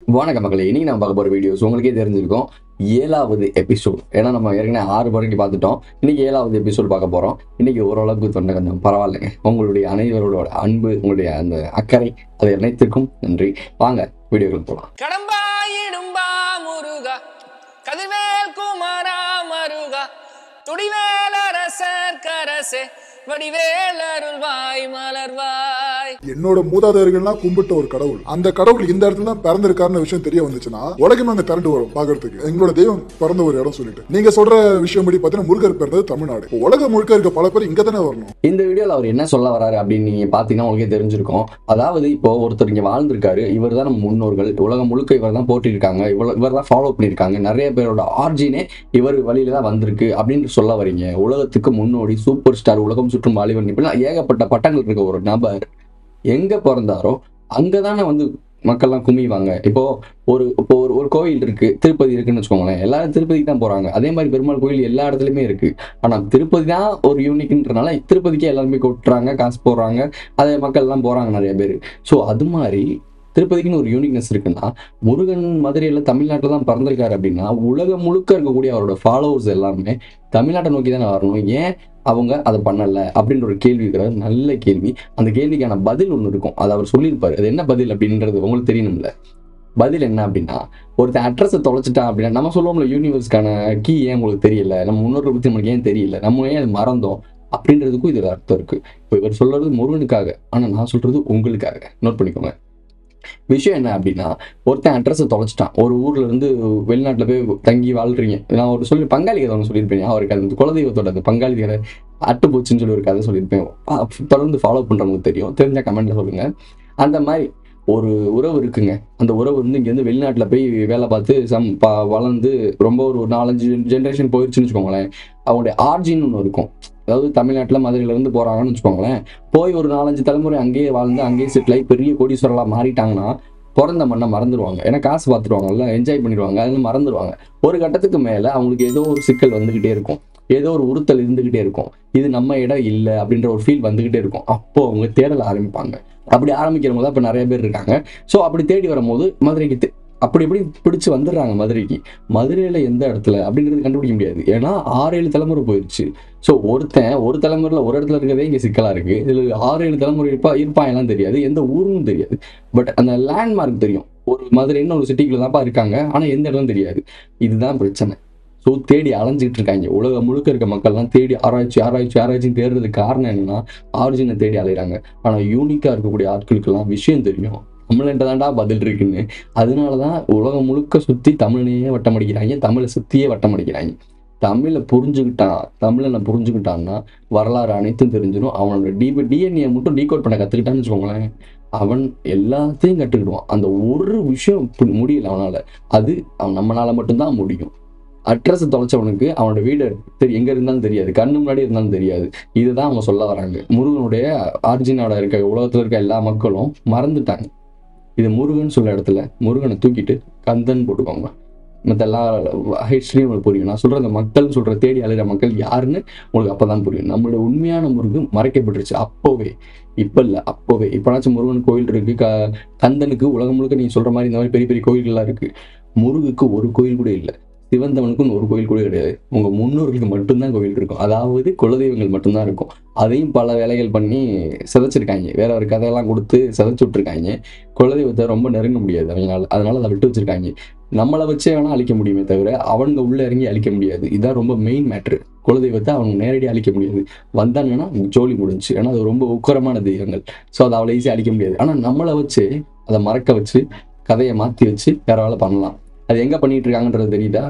வணக்கம் மக்களே இன்னைக்கு நம்ம பார்க்க போகிற வீடியோஸ் உங்களுக்கே தெரிஞ்சிருக்கும் ஏழாவது எபிசோட் ஏன்னா நம்ம ஏற்கனவே ஆறு வரைக்கும் பார்த்துட்டோம் இன்னைக்கு ஏழாவது எபிசோட் பார்க்க போகிறோம் இன்னைக்கு ஓரளவுக்கு தொண்டை கொஞ்சம் பரவாயில்லைங்க உங்களுடைய அனைவரோட அன்பு உங்களுடைய அந்த அக்கறை அது அனைத்திற்கும் நன்றி வாங்க வீடியோக்கள் போகலாம் கடம்பா இடும்பா முருகா கதிர்வேல் குமாரா மருகா துடிவேல் அரசர் கரசே வடிவேல் அருள்வாய் மலர்வாய் என்னோட மூதாதையர்கள்லாம் கும்பிட்ட ஒரு கடவுள் அந்த கடவுள் இந்த இடத்துல தான் பிறந்திருக்காருன்னு விஷயம் தெரிய வந்துச்சுன்னா உலகமே அங்க திரண்டு வரும் பாக்குறதுக்கு எங்களோட தெய்வம் பிறந்த ஒரு இடம் சொல்லிட்டு நீங்க சொல்ற விஷயம் படி பாத்தீங்கன்னா முருகர் பிறந்தது தமிழ்நாடு இப்போ உலகம் முழுக்க இருக்க பல பேர் இங்க தானே வரணும் இந்த வீடியோவில் அவர் என்ன சொல்ல வராரு அப்படின்னு நீங்கள் பார்த்தீங்கன்னா உங்களுக்கே தெரிஞ்சிருக்கும் அதாவது இப்போ ஒருத்தர் இங்கே வாழ்ந்திருக்காரு இவர் தான் நம்ம முன்னோர்கள் உலகம் முழுக்க இவர் தான் போட்டிருக்காங்க இவ்வளோ இவர் தான் ஃபாலோ பண்ணியிருக்காங்க நிறைய பேரோட ஆர்ஜினே இவர் வழியில தான் வந்திருக்கு அப்படின்னு சொல்ல வரீங்க உலகத்துக்கு முன்னோடி சூப்பர் ஸ்டார் உலகம் சுற்றும் வாலிபன் இப்படிலாம் ஏகப்பட்ட பட்டங்கள் இருக்க ஒரு நபர் எங்கே பிறந்தாரோ அங்கே தானே வந்து மக்கள்லாம் குமிவாங்க இப்போ ஒரு இப்போ ஒரு ஒரு கோயில் இருக்கு திருப்பதி இருக்குன்னு வச்சுக்கோங்களேன் எல்லாரும் திருப்பதிக்கு தான் போறாங்க அதே மாதிரி பெருமாள் கோயில் எல்லா இடத்துலையுமே இருக்கு ஆனா திருப்பதி தான் ஒரு யூனிக்ன்றனால திருப்பதிக்கே எல்லாருமே கொட்டுறாங்க காசு போடுறாங்க அதே மக்கள் எல்லாம் போறாங்க நிறைய பேர் ஸோ அது மாதிரி திருப்பதிக்குன்னு ஒரு யூனிக்னஸ் இருக்குன்னா முருகன் மதுரையில் தமிழ்நாட்டில் தான் பிறந்திருக்காரு அப்படின்னா உலகம் முழுக்க இருக்கக்கூடிய அவரோட ஃபாலோவர்ஸ் எல்லாருமே தமிழ்நாட்டை நோக்கி தானே வரணும் ஏன் அவங்க அதை பண்ணல அப்படின்ற ஒரு கேள்வி இருக்கிறது நல்ல கேள்வி அந்த கேள்விக்கான பதில் ஒன்று இருக்கும் அதை அவர் சொல்லியிருப்பாரு அது என்ன பதில் அப்படின்றது உங்களுக்கு தெரியணும்ல பதில் என்ன அப்படின்னா ஒருத்தன் அட்ரஸை தொலைச்சிட்டான் அப்படின்னா நம்ம சொல்லுவோம்ல யூனிவர்ஸ்க்கான கீ ஏன் உங்களுக்கு தெரியல நம்ம முன்னோர்கள் பற்றி நம்மளுக்கு ஏன் தெரியல நம்ம ஏன் அது மறந்தோம் அப்படின்றதுக்கும் இது அர்த்தம் இருக்கு இப்போ இவர் சொல்றது முருகனுக்காக ஆனா நான் சொல்றது உங்களுக்காக நோட் பண்ணிக்கோங்க விஷயம் என்ன அப்படின்னா ஒருத்தன் அட்ரஸை தொலைச்சிட்டான் ஒரு ஊர்ல இருந்து வெளிநாட்டுல போய் தங்கி வாழ்றீங்க நான் ஒரு சொல்லி பங்காளி கதை ஒன்று சொல்லியிருப்பேன் அவருக்கு அந்த குலதெய்வத்தோட அந்த பங்காளி கதை அட்டு போச்சுன்னு சொல்லி ஒரு கதை சொல்லியிருப்பேன் ஆ, தொடர்ந்து ஃபாலோ பண்றவங்களுக்கு தெரியும் தெரிஞ்ச கமெண்ட்ல சொல்லுங்க அந்த மாதிரி ஒரு உறவு இருக்குங்க அந்த உறவு வந்து இங்கேருந்து வெளிநாட்டில் போய் வேலை பார்த்து சம் ப வளர்ந்து ரொம்ப ஒரு நாலஞ்சு ஜென்ரேஷன் போயிடுச்சுன்னு வச்சுக்கோங்களேன் அவங்களுடைய ஆர்ஜின்னு ஒன்று இருக்கும் அதாவது தமிழ்நாட்டில் மதுரையிலேருந்து போகிறாங்கன்னு வச்சுக்கோங்களேன் போய் ஒரு நாலஞ்சு தலைமுறை அங்கேயே வாழ்ந்து அங்கேயே செட்டில் ஆகி பெரிய கோடீஸ்வரலாக மாறிட்டாங்கன்னா பிறந்த மண்ணை மறந்துடுவாங்க ஏன்னா காசு பார்த்துருவாங்கல்ல என்ஜாய் பண்ணிடுவாங்க அதில் மறந்துடுவாங்க ஒரு கட்டத்துக்கு மேலே அவங்களுக்கு ஏதோ ஒரு சிக்கல் வந்துக்கிட்டே இருக்கும் ஏதோ ஒரு உறுத்தல் இருந்துக்கிட்டே இருக்கும் இது நம்ம இடம் இல்லை அப்படின்ற ஒரு ஃபீல் வந்துக்கிட்டே இருக்கும் அப்போ அவங்க தேடல ஆரம்பிப்பாங்க அப்படி ஆரம்பிக்கிறவங்க தான் இப்போ நிறைய பேர் இருக்காங்க ஸோ அப்படி தேடி வரும்போது மதுரைக்கு தே- அப்படி இப்படி பிடிச்சு வந்துடுறாங்க மதுரைக்கு மதுரையில் எந்த இடத்துல அப்படிங்கிறது கண்டுபிடிக்க முடியாது ஏன்னா ஆறு ஏழு தலைமுறை போயிடுச்சு ஸோ ஒருத்தன் ஒரு தலைமுறையில் ஒரு இடத்துல இருக்கிறதே இங்கே சிக்கலாக இருக்குது இதில் ஆறு ஏழு தலைமுறை இருப்பா இருப்பான் எல்லாம் தெரியாது எந்த ஊரும் தெரியாது பட் அந்த லேண்ட்மார்க் தெரியும் ஒரு மதுரைன்னு ஒரு சிட்டிக்குள்ள தான்ப்பா இருக்காங்க ஆனால் எந்த இடம் தெரியாது இதுதான் பிரச்சனை ஸோ தேடி அலைஞ்சிட்டு இருக்காங்க உலகம் முழுக்க இருக்க மக்கள்லாம் தேடி ஆராய்ச்சி ஆராய்ச்சி ஆராய்ச்சின்னு தேடுறதுக்கு காரணம் என்னன்னா ஆரிஜினை தேடி அலைகிறாங்க ஆனால் யூனிக்காக இருக்கக்கூடிய ஆட்களுக்கெல்லாம் விஷயம் தெரியும் தமிழ்கிட்ட தான்டா பதில் இருக்குன்னு அதனால தான் உலகம் முழுக்க சுற்றி தமிழனையே வட்டம் அடிக்கிறாங்க தமிழை சுற்றியே வட்டம் அடிக்கிறாங்க தமிழை புரிஞ்சுக்கிட்டான் தமிழனை புரிஞ்சுக்கிட்டான்னா வரலாறு அனைத்தும் தெரிஞ்சிடும் அவனோட டி டிஎன்ஏ மட்டும் டீகோட் பண்ண கற்றுக்கிட்டான்னு வச்சுக்கோங்களேன் அவன் எல்லாத்தையும் கற்றுக்கிடுவான் அந்த ஒரு விஷயம் பு- முடியல அவனால அது அவன் நம்மளால மட்டும்தான் முடியும் அட்ரஸ் தொலைச்சவனுக்கு அவனோட வீடு தெரி எங்க இருந்தாலும் தெரியாது கண்ணு முன்னாடி இருந்தாலும் தெரியாது இதுதான் அவங்க சொல்ல வராங்க முருகனுடைய ஆர்ஜினோட இருக்க உலகத்துல இருக்க எல்லா மக்களும் மறந்துட்டாங்க இது முருகன் சொல்ல இடத்துல முருகனை தூக்கிட்டு கந்தன் போட்டுக்கோங்க மற்ற எல்லா ஹிஸ்ட்ரியும் உங்களுக்கு புரியும் நான் சொல்ற அந்த மக்கள் சொல்ற தேடி அலைகிற மக்கள் யாருன்னு உங்களுக்கு அப்பதான் புரியும் நம்மளுடைய உண்மையான முருகன் மறைக்கப்பட்டுருச்சு அப்போவே இப்ப இல்ல அப்போவே இப்பனாச்சும் முருகன் கோயில் இருக்கு க கந்தனுக்கு உலகம் முழுக்க நீங்க சொல்ற மாதிரி இந்த மாதிரி பெரிய பெரிய கோயில்கள்லாம் இருக்கு முருகுக்கு ஒரு கோயில் கூட இல்லை சிவந்தவனுக்குன்னு ஒரு கோயில் கூட கிடையாது உங்க முன்னோர்களுக்கு மட்டும்தான் கோயில் இருக்கும் அதாவது குலதெய்வங்கள் மட்டும்தான் இருக்கும் அதையும் பல வேலைகள் பண்ணி சிதைச்சிருக்காங்க வேற ஒரு கதையெல்லாம் கொடுத்து சிதைச்சு விட்டுருக்காங்க குலதெய்வத்தை ரொம்ப நெருங்க முடியாது அவங்களால அதனால அதை விட்டு வச்சிருக்காங்க நம்மளை வச்சே வேணா அழிக்க முடியுமே தவிர அவங்க உள்ள இறங்கி அழிக்க முடியாது இதான் ரொம்ப மெயின் மேட்ரு குலதெய்வத்தை அவங்க நேரடியாக அழிக்க முடியாது வந்தாங்கன்னா ஜோலி முடிஞ்சு ஏன்னா அது ரொம்ப உக்கரமான தெய்வங்கள் ஸோ அதை அவ்வளோ ஈஸியாக அழிக்க முடியாது ஆனால் நம்மளை வச்சு அதை மறக்க வச்சு கதையை மாற்றி வச்சு வேற வேலை பண்ணலாம் அது எங்கே பண்ணிட்டு இருக்காங்கன்றது தெரியுதா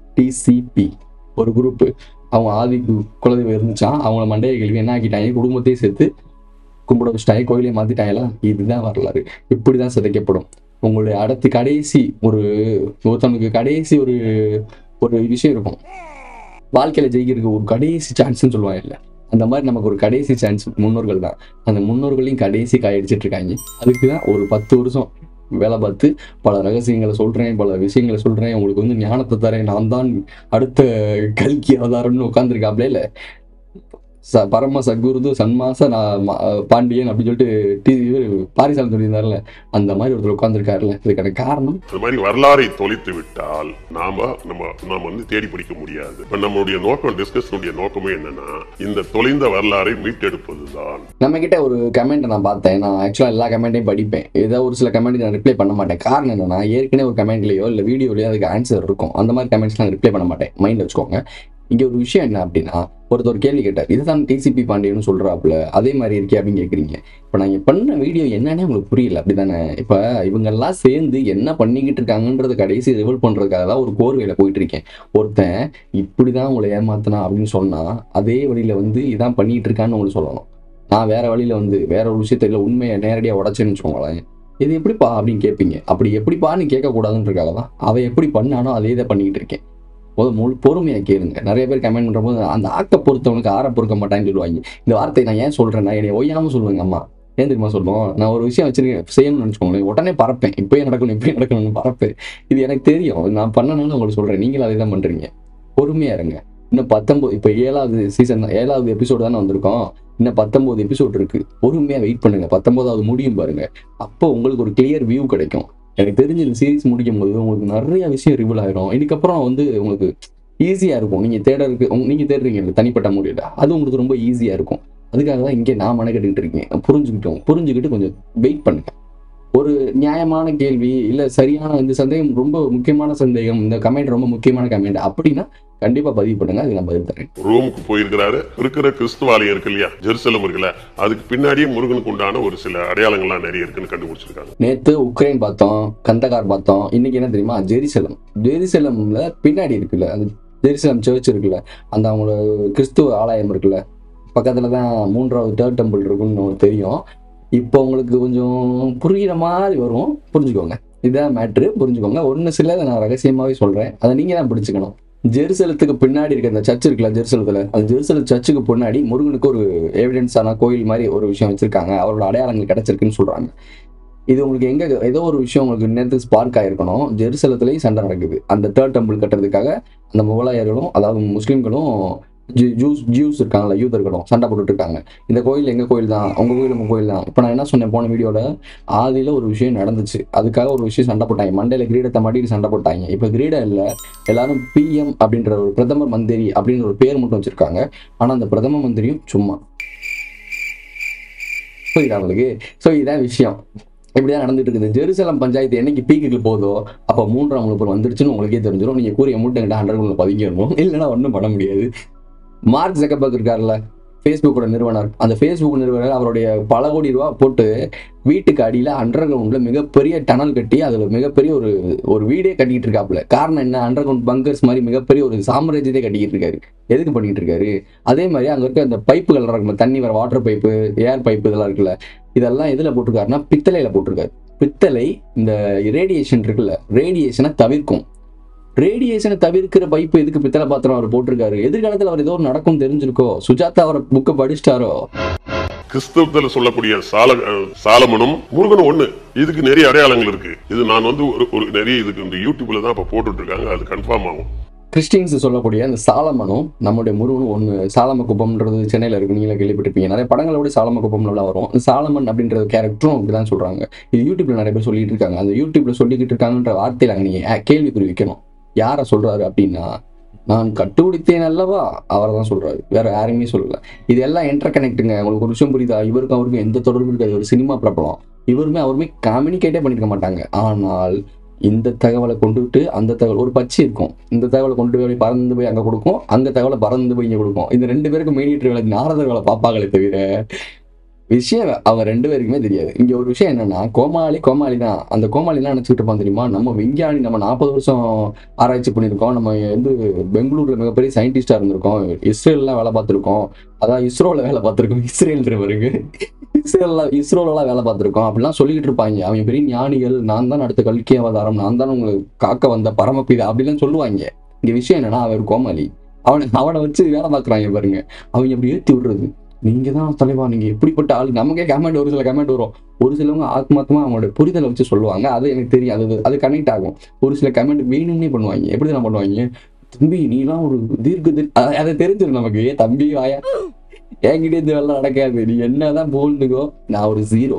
டிசிபி ஒரு குரூப்பு அவங்க ஆதி கு- குலதெய்வம் இருந்துச்சான் அவங்கள மண்டைய கேள்வி என்ன ஆக்கிட்டாங்க குடும்பத்தையும் சேர்த்து கும்பிட வச்சுட்டாங்க கோயிலையும் மாத்திட்டாங்களா இதுதான் வரலாறு இப்படிதான் சிதைக்கப்படும் உங்களுடைய அடுத்து கடைசி ஒரு ஒருத்தனுக்கு கடைசி ஒரு ஒரு விஷயம் இருக்கும் வாழ்க்கையில ஜெயிக்கிறதுக்கு ஒரு கடைசி சான்ஸ்னு சொல்லுவாங்க இல்ல அந்த மாதிரி நமக்கு ஒரு கடைசி சான்ஸ் முன்னோர்கள் தான் அந்த முன்னோர்களையும் கடைசி காயடிச்சிட்டு இருக்காங்க அதுக்கு தான் ஒரு பத்து வருஷம் வேலை பார்த்து பல ரகசியங்களை சொல்றேன் பல விஷயங்களை சொல்றேன் உங்களுக்கு வந்து ஞானத்தை தரேன் நான் தான் அடுத்த கல்கி அவதாரம்னு உட்காந்துருக்காப்ல இல்ல ச பரம சத்குருது சன்மாச நான் ம- பாண்டியன் அப்படின்னு சொல்லிட்டு டி இவர் பாரிசாலன் சொல்லியிருந்தார்ல அந்த மாதிரி ஒருத்தர் உட்காந்துருக்காருல்ல இதுக்கான காரணம் அது மாதிரி வரலாறை தொலைத்து விட்டால் நாம நம்ம நாம வந்து தேடி பிடிக்க முடியாது இப்ப நம்மளுடைய நோக்கம் டிஸ்கஷனுடைய நோக்கமே என்னன்னா இந்த தொலைந்த வரலாறை மீட்டெடுப்பதுதான் நம்ம கிட்ட ஒரு கமெண்ட் நான் பார்த்தேன் நான் ஆக்சுவலாக எல்லா கமெண்ட்டையும் படிப்பேன் ஏதோ ஒரு சில கமெண்ட் நான் ரிப்ளை பண்ண மாட்டேன் காரணம் என்னன்னா ஏற்கனவே ஒரு கமெண்ட்லயோ இல்லை வீடியோலயோ அதுக்கு ஆன்சர் இருக்கும் அந்த மாதிரி கமெண்ட்ஸ்லாம் ரிப்ளை பண்ண மாட்டேன் மைண்ட்ல வச்சுக்கோங்க இங்க ஒரு விஷயம் என்ன அப்படின்னா ஒருத்தர் ஒரு கேள்வி கேட்டார் இதுதான் டிசிபி பாண்டியன்னு சொல்றாப்புல அதே மாதிரி இருக்கே அப்படின்னு கேட்குறீங்க இப்போ நான் இங்க பண்ண வீடியோ என்னன்னே உங்களுக்கு புரியல அப்படிதானே இப்போ இவங்கெல்லாம் சேர்ந்து என்ன பண்ணிக்கிட்டு இருக்காங்கன்றது கடைசி ரிவல் பண்றதுக்காக தான் ஒரு கோர்வையில போயிட்டு இருக்கேன் ஒருத்தன் இப்படிதான் உங்களை ஏமாத்தினா அப்படின்னு சொன்னா அதே வழியில வந்து இதான் பண்ணிட்டு இருக்கான்னு உங்களுக்கு சொல்லணும் நான் வேற வழியில வந்து வேற ஒரு விஷயத்த இல்லை உண்மையை நேரடியாக உடச்சேன்னு வச்சுக்கோங்களேன் இது எப்படிப்பா அப்படின்னு கேட்பீங்க அப்படி எப்படிப்பான்னு கேட்கக்கூடாதுன்றக்காக தான் அவன் எப்படி பண்ணானோ அதே தான் பண்ணிக்கிட்டு இருக்கேன் முதல் முழு பொறுமையாக கேளுங்க நிறைய பேர் கமெண்ட் பண்ணுறபோது அந்த ஆக்க பொறுத்தவனுக்கு ஆற பொறுக்க மாட்டான்னு சொல்லுவாங்க இந்த வார்த்தையை நான் ஏன் சொல்றேன்னா என்னை ஒய்யாம சொல்லுவேங்க அம்மா ஏன் தெரியுமா சொல்லுவோம் நான் ஒரு விஷயம் வச்சிருக்கேன் செய்யணும்னு நினச்சிக்கோங்களேன் உடனே பறப்பேன் இப்போயே நடக்கணும் இப்போயே நடக்கணும்னு பறப்பேன் இது எனக்கு தெரியும் நான் பண்ணணும்னு உங்களுக்கு சொல்றேன் நீங்களும் அதே தான் பண்றீங்க பொறுமையா இருங்க இன்னும் பத்தொன்பது இப்போ ஏழாவது சீசன் ஏழாவது எபிசோடு தானே வந்திருக்கோம் இன்னும் பத்தொன்பது எபிசோட் இருக்கு பொறுமையா வெயிட் பண்ணுங்க பத்தொன்பதாவது முடியும் பாருங்க அப்போ உங்களுக்கு ஒரு கிளியர் வியூ கிடைக்கும் எனக்கு தெரிஞ்சு இந்த சீரிஸ் முடிக்கும் போது உங்களுக்கு நிறைய விஷயம் ரிவீல் ஆயிரும் இதுக்கப்புறம் வந்து உங்களுக்கு ஈஸியா இருக்கும் நீங்க தேடறதுக்கு உங்க- நீங்க தேடுறீங்க தனிப்பட்ட முறையில் அது உங்களுக்கு ரொம்ப ஈஸியா இருக்கும் அதுக்காக தான் இங்கே நான் மெனக்கெட்டுக்கிட்டு இருக்கேன் புரிஞ்சுக்கிட்டோம் புரிஞ்சுக்கிட்டு கொஞ்சம் வெயிட் பண்ணுங்க ஒரு நியாயமான கேள்வி இல்ல சரியான இந்த சந்தேகம் ரொம்ப முக்கியமான சந்தேகம் இந்த கமெண்ட் ரொம்ப முக்கியமான கமெண்ட் அப்படின்னா கண்டிப்பா பதிவு பண்ணுங்க அதுக்கு நான் பதில் தரேன் ரோமுக்கு போயிருக்கிறாரு இருக்கிற கிறிஸ்துவாலயம் இருக்கு இல்லையா ஜெருசலம் இருக்குல்ல அதுக்கு பின்னாடியே முருகனுக்கு உண்டான ஒரு சில அடையாளங்கள்லாம் நிறைய இருக்குன்னு கண்டுபிடிச்சிருக்காங்க நேத்து உக்ரைன் பார்த்தோம் கந்தகார் பார்த்தோம் இன்னைக்கு என்ன தெரியுமா ஜெருசலம் ஜெருசலம்ல பின்னாடி இருக்குல்ல அந்த ஜெருசலம் சர்ச் இருக்குல்ல அந்த அவங்களோட கிறிஸ்துவ ஆலயம் இருக்குல்ல பக்கத்துல தான் மூன்றாவது தேர்ட் டெம்பிள் இருக்குன்னு உங்களுக்கு தெரியும் இப்போ உங்களுக்கு கொஞ்சம் புரிகிற மாதிரி வரும் புரிஞ்சுக்கோங்க இதுதான் மேட்ரு புரிஞ்சுக்கோங்க ஒன்று சில நான் ரகசியமாவே சொல்றேன் அதை நீங்க தான் பிடிச்சுக்கணும் ஜெருசலத்துக்கு பின்னாடி இருக்க அந்த சர்ச் இருக்குல்ல ஜெருசலத்துல அந்த ஜெருசலம் சர்ச்சுக்கு பின்னாடி முருகனுக்கு ஒரு எவிடன்ஸான கோயில் மாதிரி ஒரு விஷயம் வச்சிருக்காங்க அவரோட அடையாளங்கள் கிடைச்சிருக்குன்னு சொல்றாங்க இது உங்களுக்கு எங்க ஏதோ ஒரு விஷயம் உங்களுக்கு நேரத்துக்கு ஸ்பார்க் ஆயிருக்கணும் ஜெருசலத்துலேயும் சண்டை நடக்குது அந்த தேர்ட் டெம்பிள் கட்டுறதுக்காக அந்த முகலாயர்களும் அதாவது முஸ்லீம்களும் ஜூ- ஜூஸ் ஜூஸ் இருக்காங்கல்ல யூதர்களும் சண்டை போட்டுட்டு இருக்காங்க இந்த கோயில் எங்க கோயில் தான் உங்க கோயில் உங்க கோயில் தான் இப்போ நான் என்ன சொன்னேன் போன வீடியோல ஆதியில ஒரு விஷயம் நடந்துச்சு அதுக்காக ஒரு விஷயம் சண்டை போட்டாங்க மண்டையில கிரீடத்தை மாட்டிட்டு சண்டை போட்டாங்க இப்போ கிரீடம் இல்ல எல்லாரும் பிஎம் அப்படின்ற ஒரு பிரதமர் மந்திரி அப்படின்ற ஒரு பேர் மட்டும் வச்சிருக்காங்க ஆனா அந்த பிரதம மந்திரியும் சும்மா புரியுதா உங்களுக்கு ஸோ இதான் விஷயம் இப்படிதான் நடந்துட்டு இருக்குது ஜெருசலம் பஞ்சாயத்து என்னைக்கு பீக்குக்கு போதோ அப்போ மூன்றாம் வகுப்பு வந்துருச்சுன்னு உங்களுக்கே தெரிஞ்சிடும் நீங்க கூறிய மூட்டை ஹண்ட்ரட் குள்ள பதுங்கிடணும் இல்லைன்னா ஒன்றும் பண்ண முடியாது மார்க் ஜக்கபர்க் இருக்கார்ல ஃபேஸ்புக்கோட நிறுவனர் அந்த ஃபேஸ்புக் நிறுவனர் அவருடைய பல கோடி ரூபா போட்டு வீட்டுக்கு அடியில அண்டர் கிரவுண்ட்ல மிகப்பெரிய டனல் கட்டி அதுல மிகப்பெரிய ஒரு ஒரு வீடே கட்டிக்கிட்டு இருக்காப்புல காரணம் என்ன அண்டர் கிரவுண்ட் பங்கர்ஸ் மாதிரி மிகப்பெரிய ஒரு சாம்ராஜ்யத்தை கட்டிக்கிட்டு இருக்காரு எதுக்கு பண்ணிட்டு இருக்காரு அதே மாதிரி அங்க இருக்க அந்த பைப்புகள் இருக்கும் தண்ணி வர வாட்டர் பைப்பு ஏர் பைப்பு இதெல்லாம் இருக்குல்ல இதெல்லாம் எதுல போட்டிருக்காருன்னா பித்தளையில போட்டிருக்காரு பித்தளை இந்த ரேடியேஷன் இருக்குல்ல ரேடியேஷனை தவிர்க்கும் ரேடியேஷனை தவிர்க்கிற பைப்பு எதுக்கு பித்தளை பாத்திரம் அவர் போட்டிருக்காரு எதிர்காலத்துல அவர் ஏதோ ஒரு நடக்கும் தெரிஞ்சிருக்கோ சுஜாதா அவர் புக்கை படிச்சிட்டாரோ கிறிஸ்தவத்துல சொல்லக்கூடிய சால அஹ், சாலமனும் முருகனும் ஒண்ணு இதுக்கு நிறைய அடையாளங்கள் இருக்கு இது நான் வந்து ஒரு ஒரு நிறைய இதுக்கு இந்த யூடியூப்ல தான் இப்ப போட்டுட்டு இருக்காங்க அது கன்ஃபார்ம் ஆகும் கிறிஸ்டின்ஸ் சொல்லக்கூடிய அந்த சாலமனும் நம்முடைய முருகனும் ஒன்று சாலம குப்பம்ன்றது சென்னையில் இருக்கு நீங்களே கேள்விப்பட்டிருப்பீங்க நிறைய படங்களோட சாலம குப்பம்ல வரும் அந்த சாலமன் அப்படின்ற கேரக்டரும் அப்படிதான் சொல்றாங்க இது யூடியூப்ல நிறைய பேர் சொல்லிட்டு இருக்காங்க அந்த யூடியூப்ல சொல்லிக்கிட்டு இருக்காங்கன்ற வார்த்தையில அங்க நீங்க அஹ், கேள்விக்குறி வைக்கணும் யாரை சொல்றாரு அப்படின்னா நான் கட்டுப்பிடித்தேன் அல்லவா அவரை தான் சொல்றாரு வேற யாருமே சொல்லல இது எல்லாம் இன்டர் கனெக்ட்டுங்க உங்களுக்கு ஒரு விஷயம் புரியுதா இவருக்கும் அவருக்கும் எந்த தொடர்பு இருக்காது ஒரு சினிமா பிரபலம் இவருமே அவருமே கம்யூனிகேட்டே பண்ணிருக்க மாட்டாங்க ஆனால் இந்த தகவலை கொண்டுட்டு அந்த தகவல் ஒரு பச்சை இருக்கும் இந்த தகவலை கொண்டு போய் பறந்து போய் அங்க கொடுக்கும் அந்த தகவலை பறந்து போய் இங்க கொடுக்கும் இந்த ரெண்டு பேருக்கு மீடியேட்டர் வேலை நாரதர்களை பார்ப்பாங்களே தவிர விஷயம் அவங்க ரெண்டு பேருக்குமே தெரியாது இங்க ஒரு விஷயம் என்னன்னா கோமாளி கோமாளி தான் அந்த கோமாளிலாம் நினைச்சுக்கிட்டு இருப்பான் தெரியுமா நம்ம விஞ்ஞானி நம்ம நாற்பது வருஷம் ஆராய்ச்சி பண்ணியிருக்கோம் நம்ம வந்து பெங்களூர்ல மிகப்பெரிய சயின்டிஸ்டா இருந்திருக்கோம் இஸ்ரேல்லாம் வேலை பார்த்திருக்கோம் அதான் இஸ்ரோல வேலை பார்த்திருக்கோம் இஸ்ரேல்ன்றவருக்கு இஸ்ரேல்ல இஸ்ரோலலாம் வேலை பார்த்திருக்கோம் அப்படிலாம் சொல்லிக்கிட்டு இருப்பாங்க அவங்க பெரிய ஞானிகள் நான் தான் அடுத்த கல்கி அவதாரம் நான் தான் உங்களை காக்க வந்த பரமபிதா அப்படிலாம் சொல்லுவாங்க இங்க விஷயம் என்னன்னா அவர் கோமாளி அவனை அவனை வச்சு வேலை பார்க்குறாங்க பாருங்க அவங்க அப்படி ஏத்தி விடுறது நீங்க தான் தலைவா நீங்க எப்படிப்பட்ட ஆள் நமக்கே கமெண்ட் ஒரு சில கமெண்ட் வரும் ஒரு சிலவங்க ஆத்மாத்மா அவங்களோட புரிதலை வச்சு சொல்லுவாங்க அது எனக்கு தெரியும் அது அது கனெக்ட் ஆகும் ஒரு சில கமெண்ட் வேணும்னே பண்ணுவாங்க எப்படி தான் பண்ணுவாங்க தம்பி நீலாம் ஒரு தீர்க்க தீர் அ- அதை தெரிஞ்சிடும் நமக்கு ஏ தம்பி வாயா என்கிட்ட இந்த வேலை நடக்காது நீ என்னதான் போல்ந்துக்கோ நான் ஒரு ஜீரோ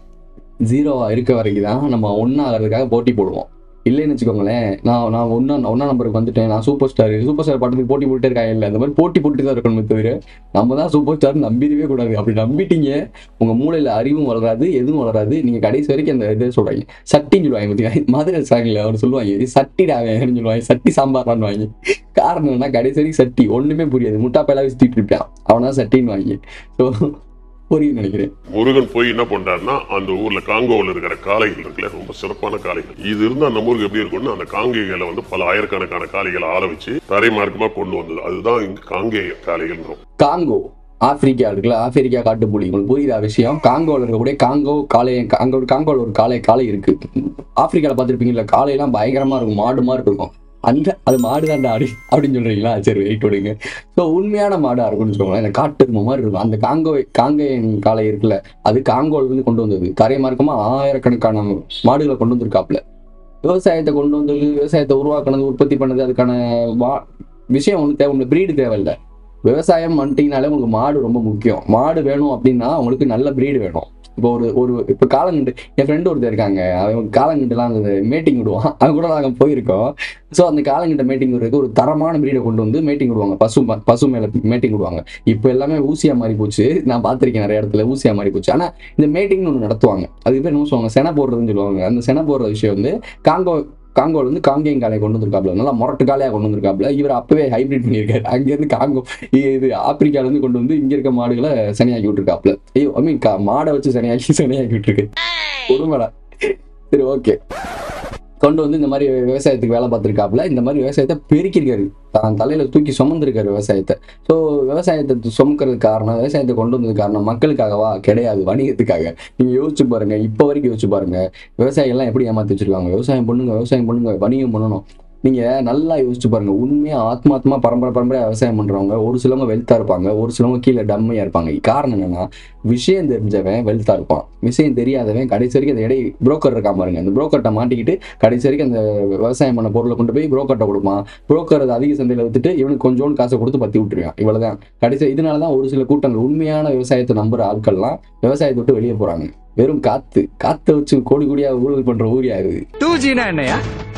ஜீரோவா இருக்க வரைக்கும் தான் நம்ம ஒன்னாகிறதுக்காக போட்டி போடுவோம் இல்லைன்னு வச்சுக்கோங்களேன் நான் நான் ஒன்னா ஒன்னா நம்பருக்கு வந்துட்டேன் நான் சூப்பர் ஸ்டார் சூப்பர் ஸ்டார் படத்துக்கு போட்டி போட்டுட்டே இருக்காங்க இல்லை அந்த மாதிரி போட்டி போட்டு தான் இருக்கணுமே தவிர நம்ம தான் சூப்பர் ஸ்டார் நம்பிடவே கூடாது அப்படி நம்பிட்டீங்க உங்க மூளையில அறிவும் வளராது எதுவும் வளராது நீங்க கடைசி வரைக்கும் அந்த இதை சொல்றாங்க சட்டின்னு சொல்லுவாங்க பார்த்தீங்கன்னா மதுரை சாங்கில் அவர் சொல்லுவாங்க சட்டிடாவேன்னு சொல்லுவாங்க சட்டி சாம்பார்னு வாங்கி காரணம் என்ன கடைசி வரைக்கும் சட்டி ஒண்ணுமே புரியாது முட்டா பையலாக சுத்திட்டு இருப்பான் அவன் தான் சட்டின்னு வாங்கி ஸோ புரியுது நினைக்கிறேன் முருகன் போய் என்ன பண்றாருன்னா அந்த ஊர்ல காங்கோவில் இருக்கிற காளைகள் இருக்குல்ல ரொம்ப சிறப்பான காளைகள் இது இருந்தா நம்ம ஊருக்கு எப்படி இருக்கும்னா அந்த காங்கேயங்களை வந்து பல ஆயிரக்கணக்கான காளைகளை ஆள வச்சு தரைமார்க்கமா கொண்டு வந்தது அதுதான் இங்க காங்கேய காளைகள் காங்கோ ஆப்பிரிக்கா இருக்குல்ல ஆப்பிரிக்கா காட்டுப்புலி உங்களுக்கு புரியுதா விஷயம் காங்கோவில் இருக்கக்கூடிய காங்கோ காளை காங்கோ காங்கோவில் ஒரு காளை காளை இருக்கு ஆப்பிரிக்காவில் பார்த்துருப்பீங்கல்ல காளையெல்லாம் பயங்கரமா இருக்கும் மாடு மாதிரி இருக்கும் அந்த அது மாடு தான்டா ஆடி அப்படின்னு சொல்றீங்களா சரி வெயிட் விடுங்க ஸோ உண்மையான மாடா இருக்கும்னு வச்சுக்கோங்களேன் இந்த காட்டு மாதிரி இருக்கும் அந்த காங்கோ காங்கேயன் காளை இருக்குல்ல அது காங்கோல இருந்து கொண்டு வந்தது கரை மார்க்கமா ஆயிரக்கணக்கான மாடுகளை கொண்டு வந்திருக்காப்ல விவசாயத்தை கொண்டு வந்தது விவசாயத்தை உருவாக்குனது உற்பத்தி பண்ணது அதுக்கான வா விஷயம் ஒன்றும் தேவை பிரீடு தேவையில்லை விவசாயம் வந்துட்டீங்கனாலே உங்களுக்கு மாடு ரொம்ப முக்கியம் மாடு வேணும் அப்படின்னா உங்களுக்கு நல்ல பிரீடு வேணும் இப்போ ஒரு ஒரு இப்போ காலங்கண்டு என் ஃப்ரெண்டு ஒருத்தர் இருக்காங்க அவன் காலங்கண்டுலாம் அந்த மீட்டிங் விடுவான் அவன் கூட நாங்கள் போயிருக்கோம் ஸோ அந்த காலங்கண்ட மீட்டிங் விடுறதுக்கு ஒரு தரமான பிரீடை கொண்டு வந்து மீட்டிங் விடுவாங்க பசு ம- பசு மேலே மீட்டிங் விடுவாங்க இப்போ எல்லாமே ஊசியா மாறி போச்சு நான் பார்த்துருக்கேன் நிறைய இடத்துல ஊசியா மாறி போச்சு ஆனால் இந்த மீட்டிங்னு ஒன்று நடத்துவாங்க அது பேர் என்ன சொல்லுவாங்க செனை போடுறதுன்னு சொல்லுவாங்க அந்த செனை போடுற விஷயம் வந்து காங்கோ காங்கோல இருந்து காங்கேயம் காளையை கொண்டு வந்திருக்காப்ல நல்லா முரட்டு காளையா கொண்டு வந்திருக்காப்ல இவர் அப்பவே ஹைபிரிட் பண்ணியிருக்காரு அங்கேருந்து காங்கோ இது ஆப்பிரிக்கால இருந்து கொண்டு வந்து இங்க இருக்க மாடுகளை சனியாக்கி விட்டுருக்காப்ல ஐயோ ஐ மீன் மாடை வச்சு சனியாக்கி சனியாக்கி விட்டுருக்கு உண்மைடா சரி ஓகே கொண்டு வந்து இந்த மாதிரி விவசாயத்துக்கு வேலை பார்த்துருக்காப்புல இந்த மாதிரி விவசாயத்தை பெருக்கியிருக்காரு தான் தலையில தூக்கி சுமந்திருக்காரு விவசாயத்தை ஸோ விவசாயத்தை சுமக்கிறதுக்கு காரணம் விவசாயத்தை கொண்டு வந்தது காரணம் மக்களுக்காகவா கிடையாது வணிகத்துக்காக நீங்க யோசிச்சு பாருங்க இப்போ வரைக்கும் யோசிச்சு பாருங்க விவசாயிகள் எல்லாம் எப்படி ஏமாத்தி வச்சிருக்காங்க விவசாயம் பண்ணுங்க விவசாயம் பண்ணுங்க வணிகம் பண்ணணும் நீங்க நல்லா யோசிச்சு பாருங்க உண்மையா ஆத்மாத்மா பரம்பரை பரம்பரையா விவசாயம் பண்றவங்க ஒரு சிலவங்க வெல்த்தா இருப்பாங்க ஒரு சிலவங்க கீழே டம்மையா இருப்பாங்க காரணம் என்னன்னா விஷயம் தெரிஞ்சவன் வெல்த்தா இருப்பான் விஷயம் தெரியாதவன் கடைசி வரைக்கும் அந்த இடை புரோக்கர் இருக்கான் பாருங்க அந்த புரோக்கர்ட்ட மாட்டிக்கிட்டு கடைசி வரைக்கும் அந்த விவசாயம் பண்ண பொருளை கொண்டு போய் புரோக்கர்ட்ட கொடுப்பான் புரோக்கர் அதை அதிக சந்தையில வித்துட்டு இவனுக்கு கொஞ்சோண்டு காசை கொடுத்து பத்தி விட்டுருவான் இவ்வளவுதான் கடைசி இதனால தான் ஒரு சில கூட்டங்கள் உண்மையான விவசாயத்தை நம்புற ஆட்கள்லாம் விவசாயத்தை விட்டு வெளியே போறாங்க வெறும் காத்து காத்தை வச்சு கோடி கோடியா ஊழல் பண்ற ஊரியா இது டூ ஜினா என்னையா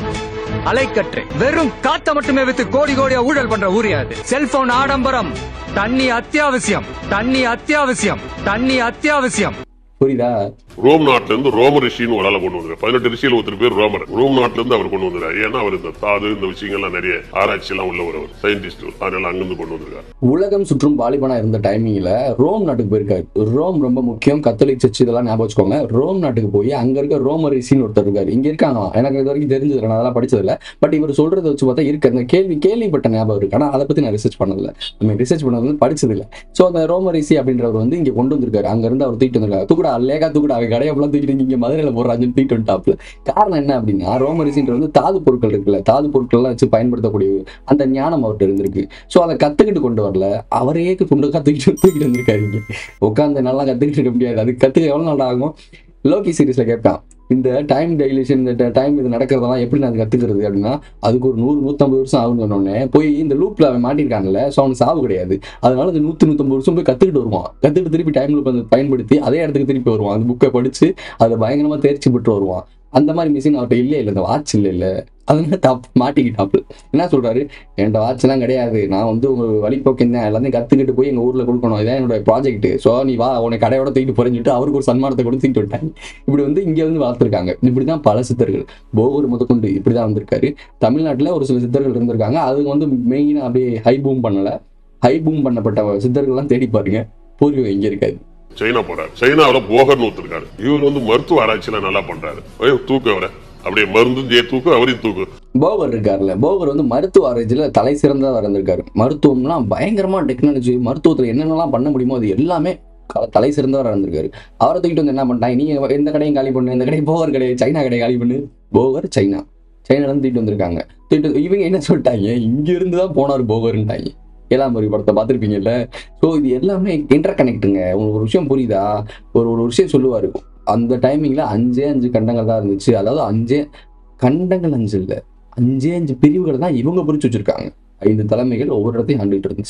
அலைக்கற்றை வெறும் காத்த மட்டுமே வித்து கோடி கோடியா ஊழல் பண்ற ஊரியா அது செல்போன் ஆடம்பரம் தண்ணி அத்தியாவசியம் தண்ணி அத்தியாவசியம் தண்ணி அத்தியாவசியம் புரியுதா ரோம் நாட்டுல இருந்து ரோம ரிஷின்னு ஒரு ஆளை கொண்டு வந்தாரு பதினெட்டு ரிஷியில் ஒருத்தர் பேர் ரோமர் ரோம் நாட்டுல இருந்து அவர் கொண்டு வந்தாரு ஏன்னா அவர் இந்த தாது இந்த விஷயங்கள்லாம் நிறைய ஆராய்ச்சி எல்லாம் உள்ள ஒரு சயின்டிஸ்ட் அதனால அங்கிருந்து கொண்டு வந்திருக்காரு உலகம் சுற்றும் வாலிபனா இருந்த டைமிங்ல ரோம் நாட்டுக்கு போயிருக்காரு ரோம் ரொம்ப முக்கியம் கத்தோலிக் சர்ச் இதெல்லாம் ஞாபகம் வச்சுக்கோங்க ரோம் நாட்டுக்கு போய் அங்க இருக்க ரோமர் ரிஷின்னு ஒருத்தர் இருக்காரு இங்க இருக்காங்களாம் எனக்கு இது வரைக்கும் தெரிஞ்சது இல்லை, நான் அதெல்லாம் படிச்சது இல்ல பட் இவர் சொல்றதை வச்சு பார்த்தா இருக்கு அந்த கேள்வி கேள்விப்பட்ட ஞாபகம் இருக்கு ஆனா அதை பத்தி நான் ரிசர்ச் பண்ணதில்ல நம்ம ரிசர்ச் பண்ணது வந்து படிச்சது இல்ல சோ அந்த ரோமர் ரிஷி அப்படின்றவர் வந்து இங்க கொண்டு வந்திருக்காரு அங்க இருந்து அவர் தூக்கிட்டு வந்திருக்காரு தூக்குடா லேகா தூக்குடா அவன் கடையை ஃபுல்லா தூக்கிட்டு இங்க மதுரையில போடுறாங்கன்னு தூக்கிட்டு வந்துட்டாப்ல காரணம் என்ன அப்படின்னா ரோமர் ரிஷின்ற வந்து தாது பொருட்கள் இருக்குல்ல தாது பொருட்கள்லாம் வச்சு பயன்படுத்தக்கூடிய அந்த ஞானம் அவர்கிட்ட இருந்திருக்கு ஸோ அதை கத்துக்கிட்டு கொண்டு வரல அவரே கொண்டு கத்துக்கிட்டு தூக்கிட்டு வந்திருக்காரு இங்க உட்காந்து நல்லா கத்துக்கிட்டு இருக்க முடியாது அது கத்துக்க எவ்வளவு நாள் ஆகும் லோகி சீரிஸ்ல கேட்பான் இந்த டைம் டைலேஷன் இந்த டைம் இது நடக்கிறதெல்லாம் எப்படி நான் கத்துக்கிறது அப்படின்னா அதுக்கு ஒரு நூறு நூத்தம்பது வருஷம் ஆகும்னு சொன்னோடனே போய் இந்த லூப்ல அவன் மாட்டிருக்கான்ல ஸோ அவனுக்கு சாவு கிடையாது அதனால அந்த நூத்தி நூத்தம்பது வருஷம் போய் கத்துக்கிட்டு வருவான் கத்துக்கிட்டு திருப்பி டைம் லூப் பயன்படுத்தி அதே இடத்துக்கு திருப்பி வருவான் அந்த புக்கை படிச்சு அதை பயங்கரமா தேர்ச்சி பெற்று வருவான் அந்த மாதிரி மிஷின் அவர்கிட்ட இல்லையே இல்லை இந்த வாட்ச் இல்லை இல்லை அதனால டாப் மாட்டிக்கிட்டாப்ல என்ன சொல்றாரு என்கிட்ட வாட்ச்லாம் கிடையாது நான் வந்து ஒரு வழிபோக்கேன் தான் எல்லாத்தையும் கத்துக்கிட்டு போய் எங்க ஊர்ல கொடுக்கணும் இதான் என்னோட ப்ராஜெக்ட் ஸோ நீ வா உன்னை கடையோட தூக்கிட்டு புரிஞ்சுட்டு அவருக்கு ஒரு சன்மானத்தை கொடுத்து தூக்கிட்டு விட்டாங்க இப்படி வந்து இங்க வந்து வளர்த்துருக்காங்க இப்படிதான் பல சித்தர்கள் போகூர் முதற்கொண்டு இப்படிதான் வந்திருக்காரு தமிழ்நாட்டுல ஒரு சில சித்தர்கள் இருந்திருக்காங்க அது வந்து மெயினா அப்படியே ஹை பூம் பண்ணல ஹை பூம் பண்ணப்பட்ட சித்தர்கள்லாம் தேடி பாருங்க பூர்வீகம் இங்க இருக்காது சைனா போறாரு சைனாவில போகர்னு ஒருத்தருக்காரு இவர் வந்து மருத்துவ ஆராய்ச்சியில நல்லா பண்றாரு ஏய், தூக்கு அவரை அப்படியே மருந்தும் ஜெய தூக்கு அவரையும் தூக்கு போகர் இருக்காருல்ல போகர் வந்து மருத்துவ ஆராய்ச்சியில் தலை சிறந்ததாக இருந்திருக்காரு மருத்துவம்லாம் பயங்கரமா டெக்னாலஜி மருத்துவத்தில் என்னென்னலாம் பண்ண முடியுமோ அது எல்லாமே க- தலை சிறந்தவராக இருந்திருக்காரு அவரை தூக்கிட்டு வந்து என்ன பண்ணிட்டாங்க நீங்க எந்த கடையும் காலி பண்ணு இந்த கடையும் போகர் கடை சைனா கடையை காலி பண்ணு போகர் சைனா சைனால இருந்து தூக்கிட்டு வந்திருக்காங்க தூக்கிட்டு இவங்க என்ன சொல்லிட்டாங்க இங்க இருந்து தான் போனார் போகர்ன்ட்டாங்க ஏழாம் அறிவு படத்தை பார்த்துருப்பீங்கல்ல ஸோ இது எல்லாமே இன்டர் கனெக்ட்டுங்க உங்களுக்கு ஒரு விஷயம் புரியுதா ஒரு ஒரு விஷயம் சொல்லுவாரு அந்த டைமிங்ல அஞ்சே அஞ்சு கண்டங்கள் தான் இருந்துச்சு அதாவது அஞ்சே கண்டங்கள் அஞ்சு இல்லை அஞ்சே அஞ்சு பிரிவுகளை தான் இவங்க பிரிச்சு வச்சிருக்காங்க ஐந்து தலைமைகள் ஒவ்வொரு இடத்தையும் ஆண்டுகிட்டு இருந்துச்சு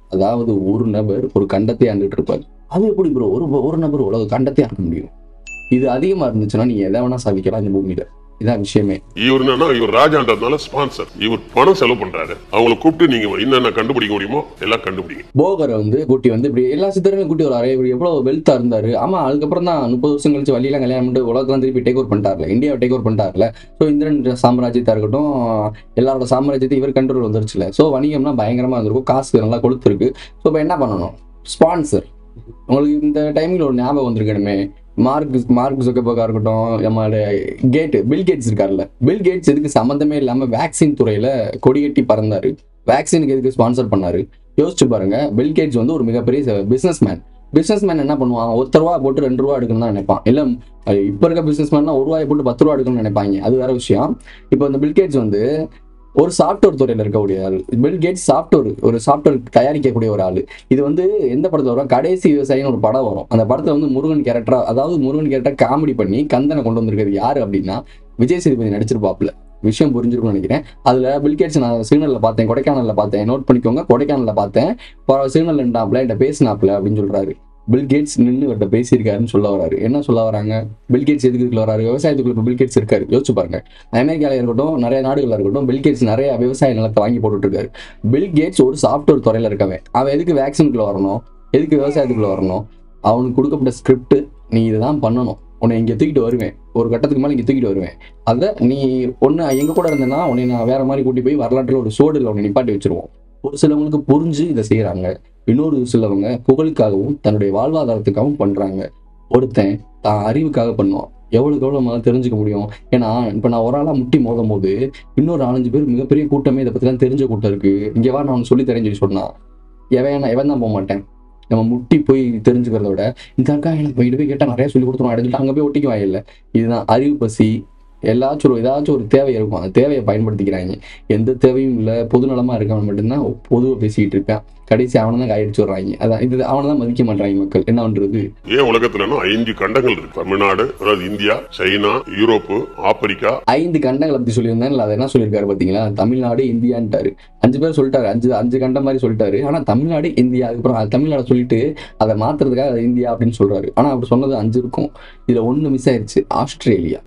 அதாவது ஒரு நபர் ஒரு கண்டத்தை ஆண்டுட்டு இருப்பார் அது எப்படி ப்ரோ ஒரு ஒரு நபர் உலக கண்டத்தை ஆண்ட முடியும் இது அதிகமா இருந்துச்சுன்னா நீங்க எதை வேணா சாதிக்கலாம் இந்த பூமியில இதான் விஷயமே இவர் என்னன்னா இவர் ராஜான்றதுனால ஸ்பான்சர் இவர் பணம் செலவு பண்றாரு அவங்கள கூப்பிட்டு நீங்க என்னென்ன கண்டுபிடிக்க முடியுமோ எல்லாம் கண்டுபிடிங்க போகரை வந்து கூட்டி வந்து இப்படி எல்லா சித்தரையும் கூட்டி வராரு இவர் எவ்வளவு வெல்த்தா இருந்தாரு ஆமா அதுக்கப்புறம் தான் முப்பது வருஷம் கழிச்சு வழியெல்லாம் கல்யாணம் பண்ணிட்டு உலகத்தான் திருப்பி டேக் ஓவர் பண்ணிட்டார்ல இந்தியாவை டேக் ஓவர் பண்ணிட்டார்ல ஸோ இந்திரன் சாம்ராஜ்யத்தா இருக்கட்டும் எல்லாரோட சாம்ராஜ்யத்தை இவர் கண்ட்ரோல் வந்துருச்சுல ஸோ வணிகம்னா பயங்கரமா இருந்திருக்கும் காசு நல்லா கொளுத்துருக்கு ஸோ இப்போ என்ன பண்ணணும் ஸ்பான்சர் உங்களுக்கு இந்த டைமில் ஒரு ஞாபகம் வந்திருக்கணுமே மார்க் மார்க் ஜுக்கபர்கா இருக்கட்டும் நம்மளோட கேட் பில் கேட்ஸ் இருக்கார்ல பில் கேட்ஸ் எதுக்கு சம்மந்தமே இல்லாம வேக்சின் துறையில கொடிகட்டி பறந்தாரு வேக்சினுக்கு எதுக்கு ஸ்பான்சர் பண்ணாரு யோசிச்சு பாருங்க பில் கேட்ஸ் வந்து ஒரு மிகப்பெரிய பிசினஸ் மேன் பிசினஸ் மேன் என்ன பண்ணுவான் ஒருத்தர் ரூபா போட்டு ரெண்டு ரூபா எடுக்கணும்னு தான் நினைப்பான் இல்ல அஹ் இப்ப இருக்க பிசினஸ் மேன்னா ஒரு ரூபாய் போட்டு பத்து ரூபா எடுக்கணும்னு நினைப்பாங்க அது வேற விஷயம் இப்போ இந்த பில் கேட்ஸ் வந்து ஒரு சாஃப்ட்வேர் துறையில இருக்கக்கூடிய ஆள் பில் கேட்ஸ் சாஃப்ட்வேர் ஒரு சாஃப்ட்வேர் தயாரிக்கக்கூடிய ஒரு ஆள் இது வந்து எந்த படத்துல வரும் கடைசி விவசாயின்னு ஒரு படம் வரும் அந்த படத்துல வந்து முருகன் கேரக்டரா அதாவது முருகன் கேரக்டர் காமெடி பண்ணி கந்தனை கொண்டு வந்திருக்கிறது யாரு அப்படின்னா விஜய் சேதுபதி நடிச்சிருப்பாப்ல விஷயம் புரிஞ்சிருக்கும்னு நினைக்கிறேன் அதுல பில்கேட்ஸ் நான் சிக்னல்ல பார்த்தேன் கொடைக்கானல்ல பார்த்தேன் நோட் பண்ணிக்கோங்க கொடைக்கானல்ல பார்த்தேன் சிக்னல் நின்றாப்ல என்கிட்ட பேசினாப்ல அப்படின்னு சொல்றாரு பில் கேட்ஸ் நின்று இவர்கிட்ட பேசியிருக்காருன்னு சொல்ல வராரு என்ன சொல்ல வராங்க பில் கேட்ஸ் எதுக்கு இதுக்குள்ள வராரு விவசாயத்துக்குள்ள இப்போ பில் கேட்ஸ் இருக்காரு யோசிச்சு பாருங்க அமெரிக்கால இருக்கட்டும் நிறைய நாடுகள்ல இருக்கட்டும் பில் கேட்ஸ் நிறைய விவசாய நிலத்தை வாங்கி போட்டுட்டு இருக்காரு பில் கேட்ஸ் ஒரு சாஃப்ட்வேர் துறையில இருக்கவன் அவன் எதுக்கு வேக்சினுக்குள்ள வரணும் எதுக்கு விவசாயத்துக்குள்ள வரணும் அவனுக்கு கொடுக்கப்பட்ட ஸ்கிரிப்ட் நீ இதுதான் பண்ணணும் உன்னை இங்க தூக்கிட்டு வருவேன் ஒரு கட்டத்துக்கு மேல இங்க தூக்கிட்டு வருவேன் அதை நீ ஒண்ணு எங்க கூட இருந்தேன்னா உன்னை நான் வேற மாதிரி கூட்டி போய் வரலாற்றுல ஒரு சோடுல உன்னை நிப்பாட்டி வச்சிருவோம் ஒரு சிலவங்களுக்கு புரிஞ்சு இதை செய்யறாங்க இன்னொரு சிலவங்க புகழுக்காகவும் தன்னுடைய வாழ்வாதாரத்துக்காகவும் பண்றாங்க ஒருத்தன் தான் அறிவுக்காக பண்ணுவான் எவ்வளவுக்கு எவ்வளவு நம்மளால தெரிஞ்சுக்க முடியும் ஏன்னா இப்ப நான் ஒரு ஆளா முட்டி மோதும் போது இன்னொரு நாலஞ்சு பேர் மிகப்பெரிய கூட்டமே இதை பத்திலாம் தெரிஞ்ச கூட்டம் இருக்கு இங்க வா நான் உனக்கு சொல்லி தரேன்னு சொல்லி சொன்னா எவன் எவன் தான் போக மாட்டேன் நம்ம முட்டி போய் தெரிஞ்சுக்கிறத விட இந்த அக்கா எனக்கு போயிட்டு போய் கேட்டா நிறைய சொல்லி கொடுத்துருவோம் அப்படின்னு அங்க போய் ஒட்டிக்க வாயில்ல இதுதான் அறிவு பசி எல்லாச்சும் ஒரு ஏதாச்சும் ஒரு தேவை இருக்கும் அந்த தேவையை பயன்படுத்திக்கிறாங்க எந்த தேவையும் இல்லை பொதுநலமா இருக்கவன் மட்டும்தான் பொதுவை பேசிக்கிட்டு இருப்பேன் கடைசி அவனை தான் காயடிச்சு விடுறாங்க அதான் இது அவனை தான் மதிக்க மாட்டாங்க மக்கள் என்ன பண்றது ஏன் உலகத்துலன்னா ஐந்து கண்டங்கள் இருக்கு தமிழ்நாடு அதாவது இந்தியா சைனா யூரோப்பு ஆப்பிரிக்கா ஐந்து கண்டங்களை பத்தி சொல்லியிருந்தேன் அதை என்ன சொல்லியிருக்காரு பாத்தீங்களா தமிழ்நாடு இந்தியான்ட்டாரு அஞ்சு பேர் சொல்லிட்டாரு அஞ்சு அஞ்சு கண்டம் மாதிரி சொல்லிட்டாரு ஆனா தமிழ்நாடு இந்தியா அதுக்கப்புறம் அது தமிழ்நாடு சொல்லிட்டு அதை மாத்துறதுக்காக அது இந்தியா அப்படின்னு சொல்றாரு ஆனா அப்படி சொன்னது அஞ்சு இருக்கும் இதுல ஒண்ணு மிஸ் ஆயிருச்சு ஆஸ்திரேலியா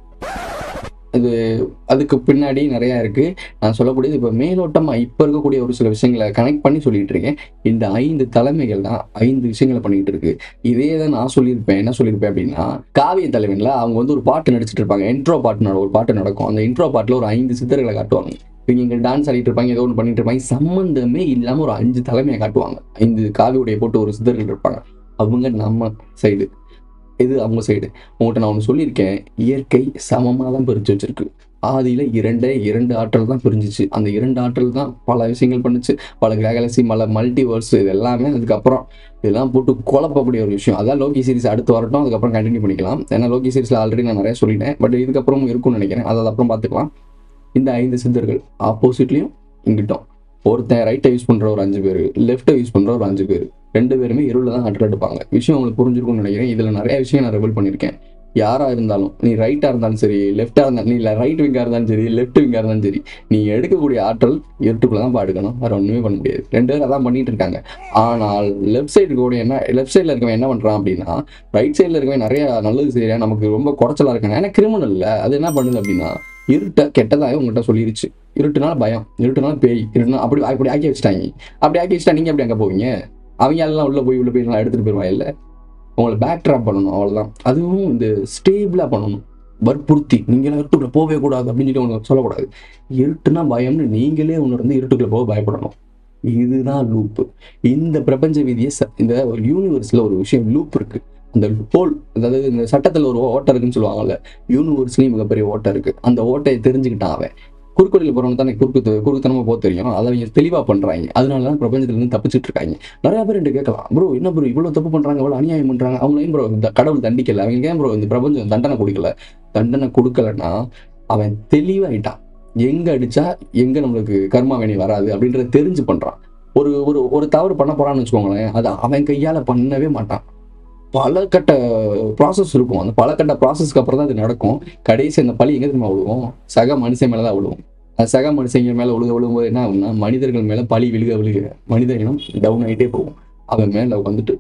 இது அதுக்கு பின்னாடி நிறைய இருக்கு நான் சொல்லக்கூடியது இப்போ மேலோட்டமா இப்ப இருக்கக்கூடிய ஒரு சில விஷயங்களை கனெக்ட் பண்ணி சொல்லிட்டு இருக்கேன் இந்த ஐந்து தலைமைகள் தான் ஐந்து விஷயங்களை பண்ணிட்டு இருக்கு இதே தான் நான் சொல்லியிருப்பேன் என்ன சொல்லியிருப்பேன் அப்படின்னா காவிய தலைவன்ல அவங்க வந்து ஒரு பாட்டு நடிச்சிட்டு இருப்பாங்க இன்ட்ரோ பாட்டு நட- ஒரு பாட்டு நடக்கும் அந்த இன்ட்ரோ பாட்டுல ஒரு ஐந்து சித்தர்களை காட்டுவாங்க இவங்க இங்க டான்ஸ் ஆடிட்டு இருப்பாங்க ஏதோ ஒன்று பண்ணிட்டு இருப்பாங்க சம்மந்தமே இல்லாம ஒரு அஞ்சு தலைமையை காட்டுவாங்க ஐந்து காவி உடைய போட்டு ஒரு சித்தர்கள் இருப்பாங்க அவங்க நம்ம சைடு இது அவங்க சைடு உங்கள்கிட்ட நான் ஒன்று சொல்லியிருக்கேன் இயற்கை சமமாக தான் பிரித்து வச்சிருக்கு ஆதியில இரண்டே இரண்டு ஆற்றல் தான் பிரிஞ்சிச்சு அந்த இரண்டு ஆற்றல் தான் பல விஷயங்கள் பண்ணுச்சு பல கேலக்சி பல மல்டிவர்ஸ் இது எல்லாமே அதுக்கப்புறம் இதெல்லாம் போட்டு குழப்பக்கூடிய ஒரு விஷயம் அதான் லோகி சீரிஸ் அடுத்து வரட்டும் அதுக்கப்புறம் கண்டினியூ பண்ணிக்கலாம் ஏன்னா லோகி சீரிஸ்ல ஆல்ரெடி நான் நிறைய சொல்லிட்டேன் பட் இதுக்கப்புறமும் இருக்கும்னு நினைக்கிறேன் அதை அப்புறம் பார்த்துக்கலாம் இந்த ஐந்து சித்தர்கள் ஆப்போசிட்லயும் இங்கிட்டும் ஒருத்தன் ரைட்டை யூஸ் பண்ற ஒரு அஞ்சு பேர் லெஃப்ட்டை யூஸ் பண்ற ஒரு அஞ்சு பேர் ரெண்டு பேருமே இருளில் தான் ஆற்றல் எடுப்பாங்க விஷயம் உங்களுக்கு புரிஞ்சிருக்கும்னு நினைக்கிறேன் இதுல நிறைய விஷயம் நான் ரெவல் பண்ணியிருக்கேன் யாரா இருந்தாலும் நீ ரைட்டா இருந்தாலும் சரி லெஃப்டா இருந்தாலும் நீ ரைட் விங்கா இருந்தாலும் சரி லெஃப்ட் விங்கா இருந்தாலும் சரி நீ எடுக்கக்கூடிய ஆற்றல் இருட்டுக்குள்ள தான் பாடுக்கணும் வேற ஒண்ணுமே பண்ண முடியாது ரெண்டு பேரும் அதான் பண்ணிட்டு இருக்காங்க ஆனால் லெஃப்ட் சைடு கூட என்ன லெஃப்ட் சைடுல இருக்கவன் என்ன பண்றான் அப்படின்னா ரைட் சைடுல இருக்கவன் நிறைய நல்லது செய்யறேன் நமக்கு ரொம்ப குறைச்சலா இருக்காங்க ஏன்னா கிரிமினல் இல்ல அது என்ன பண்ணுது அப்படின்னா இருட்ட கெட்டதாக உங்கள்கிட்ட சொல்லிருச்சு இருட்டுனால பயம் இருட்டுனால பேய் இருட்டுனா அப்படி அப்படி ஆக்கி வச்சுட்டாங்க அப்படி ஆக்கி வச்சுட்டா நீங்க எப்படி அங்க போவீங்க அவங்க எல்லாம் உள்ள போய் உள்ள போய் எல்லாம் எடுத்துட்டு போயிருவாங்க இல்ல உங்களை பேக் ட்ராப் பண்ணணும் அவ்வளவுதான் அதுவும் இந்த ஸ்டேபிளா பண்ணணும் வற்புறுத்தி நீங்க எல்லாம் இருட்டுக்குள்ள போகவே கூடாது அப்படின்னு சொல்லி உங்களுக்கு சொல்லக்கூடாது இருட்டுனா பயம்னு நீங்களே உணர்ந்து இருட்டுக்குள்ள போக பயப்படணும் இதுதான் லூப் இந்த பிரபஞ்ச விதியை ச- இந்த ஒரு யூனிவர்ஸ்ல ஒரு விஷயம் லூப் இருக்கு அந்த ஹோல் அதாவது இந்த சட்டத்துல ஒரு ஓட்டை இருக்குன்னு சொல்லுவாங்கல்ல யூனிவர்ஸ்லயும் மிகப்பெரிய ஓட்டை இருக்கு அந்த ஓட்டையை தெரிஞ்சுக்கிட்டான் அவன் குறுக்கோடியில் போறவங்க தானே குறுக்கு குறுக்குத்தனமா போக தெரியும் அதை அவங்க தெளிவா பண்றாங்க அதனால தான் பிரபஞ்சத்துல இருந்து தப்பிச்சிட்டு இருக்காங்க நிறைய பேர் என்கிட்ட கேட்கலாம் ப்ரோ என்ன ப்ரோ இவ்வளவு தப்பு பண்றாங்க இவ்வளவு அநியாயம் பண்றாங்க அவங்க ஏன் ப்ரோ இந்த கடவுள் தண்டிக்கல அவங்க ஏன் ப்ரோ இந்த பிரபஞ்சம் தண்டனை கொடுக்கல தண்டனை கொடுக்கலன்னா அவன் தெளிவாயிட்டான் எங்க அடிச்சா எங்க நம்மளுக்கு கர்மா வினை வராது அப்படின்றத தெரிஞ்சு பண்றான் ஒரு ஒரு ஒரு தவறு பண்ண போறான்னு வச்சுக்கோங்களேன் அதை அவன் கையால பண்ணவே மாட்டான் பல கட்ட ப்ராசஸ் இருக்கும் அந்த பல கட்ட ப்ராசஸ்க்கு அப்புறம் தான் அது நடக்கும் கடைசி அந்த பழி எங்க தெரியுமா விழுவும் சக மனுஷன் மேலதான் விழுவும் அது சக மனுஷங்க மேல விழுக விழுகும்போது என்ன ஆகும்னா மனிதர்கள் மேல பழி விழுக விழுக மனித இனம் டவுன் ஆகிட்டே போகும் அவன் மேல வந்துட்டு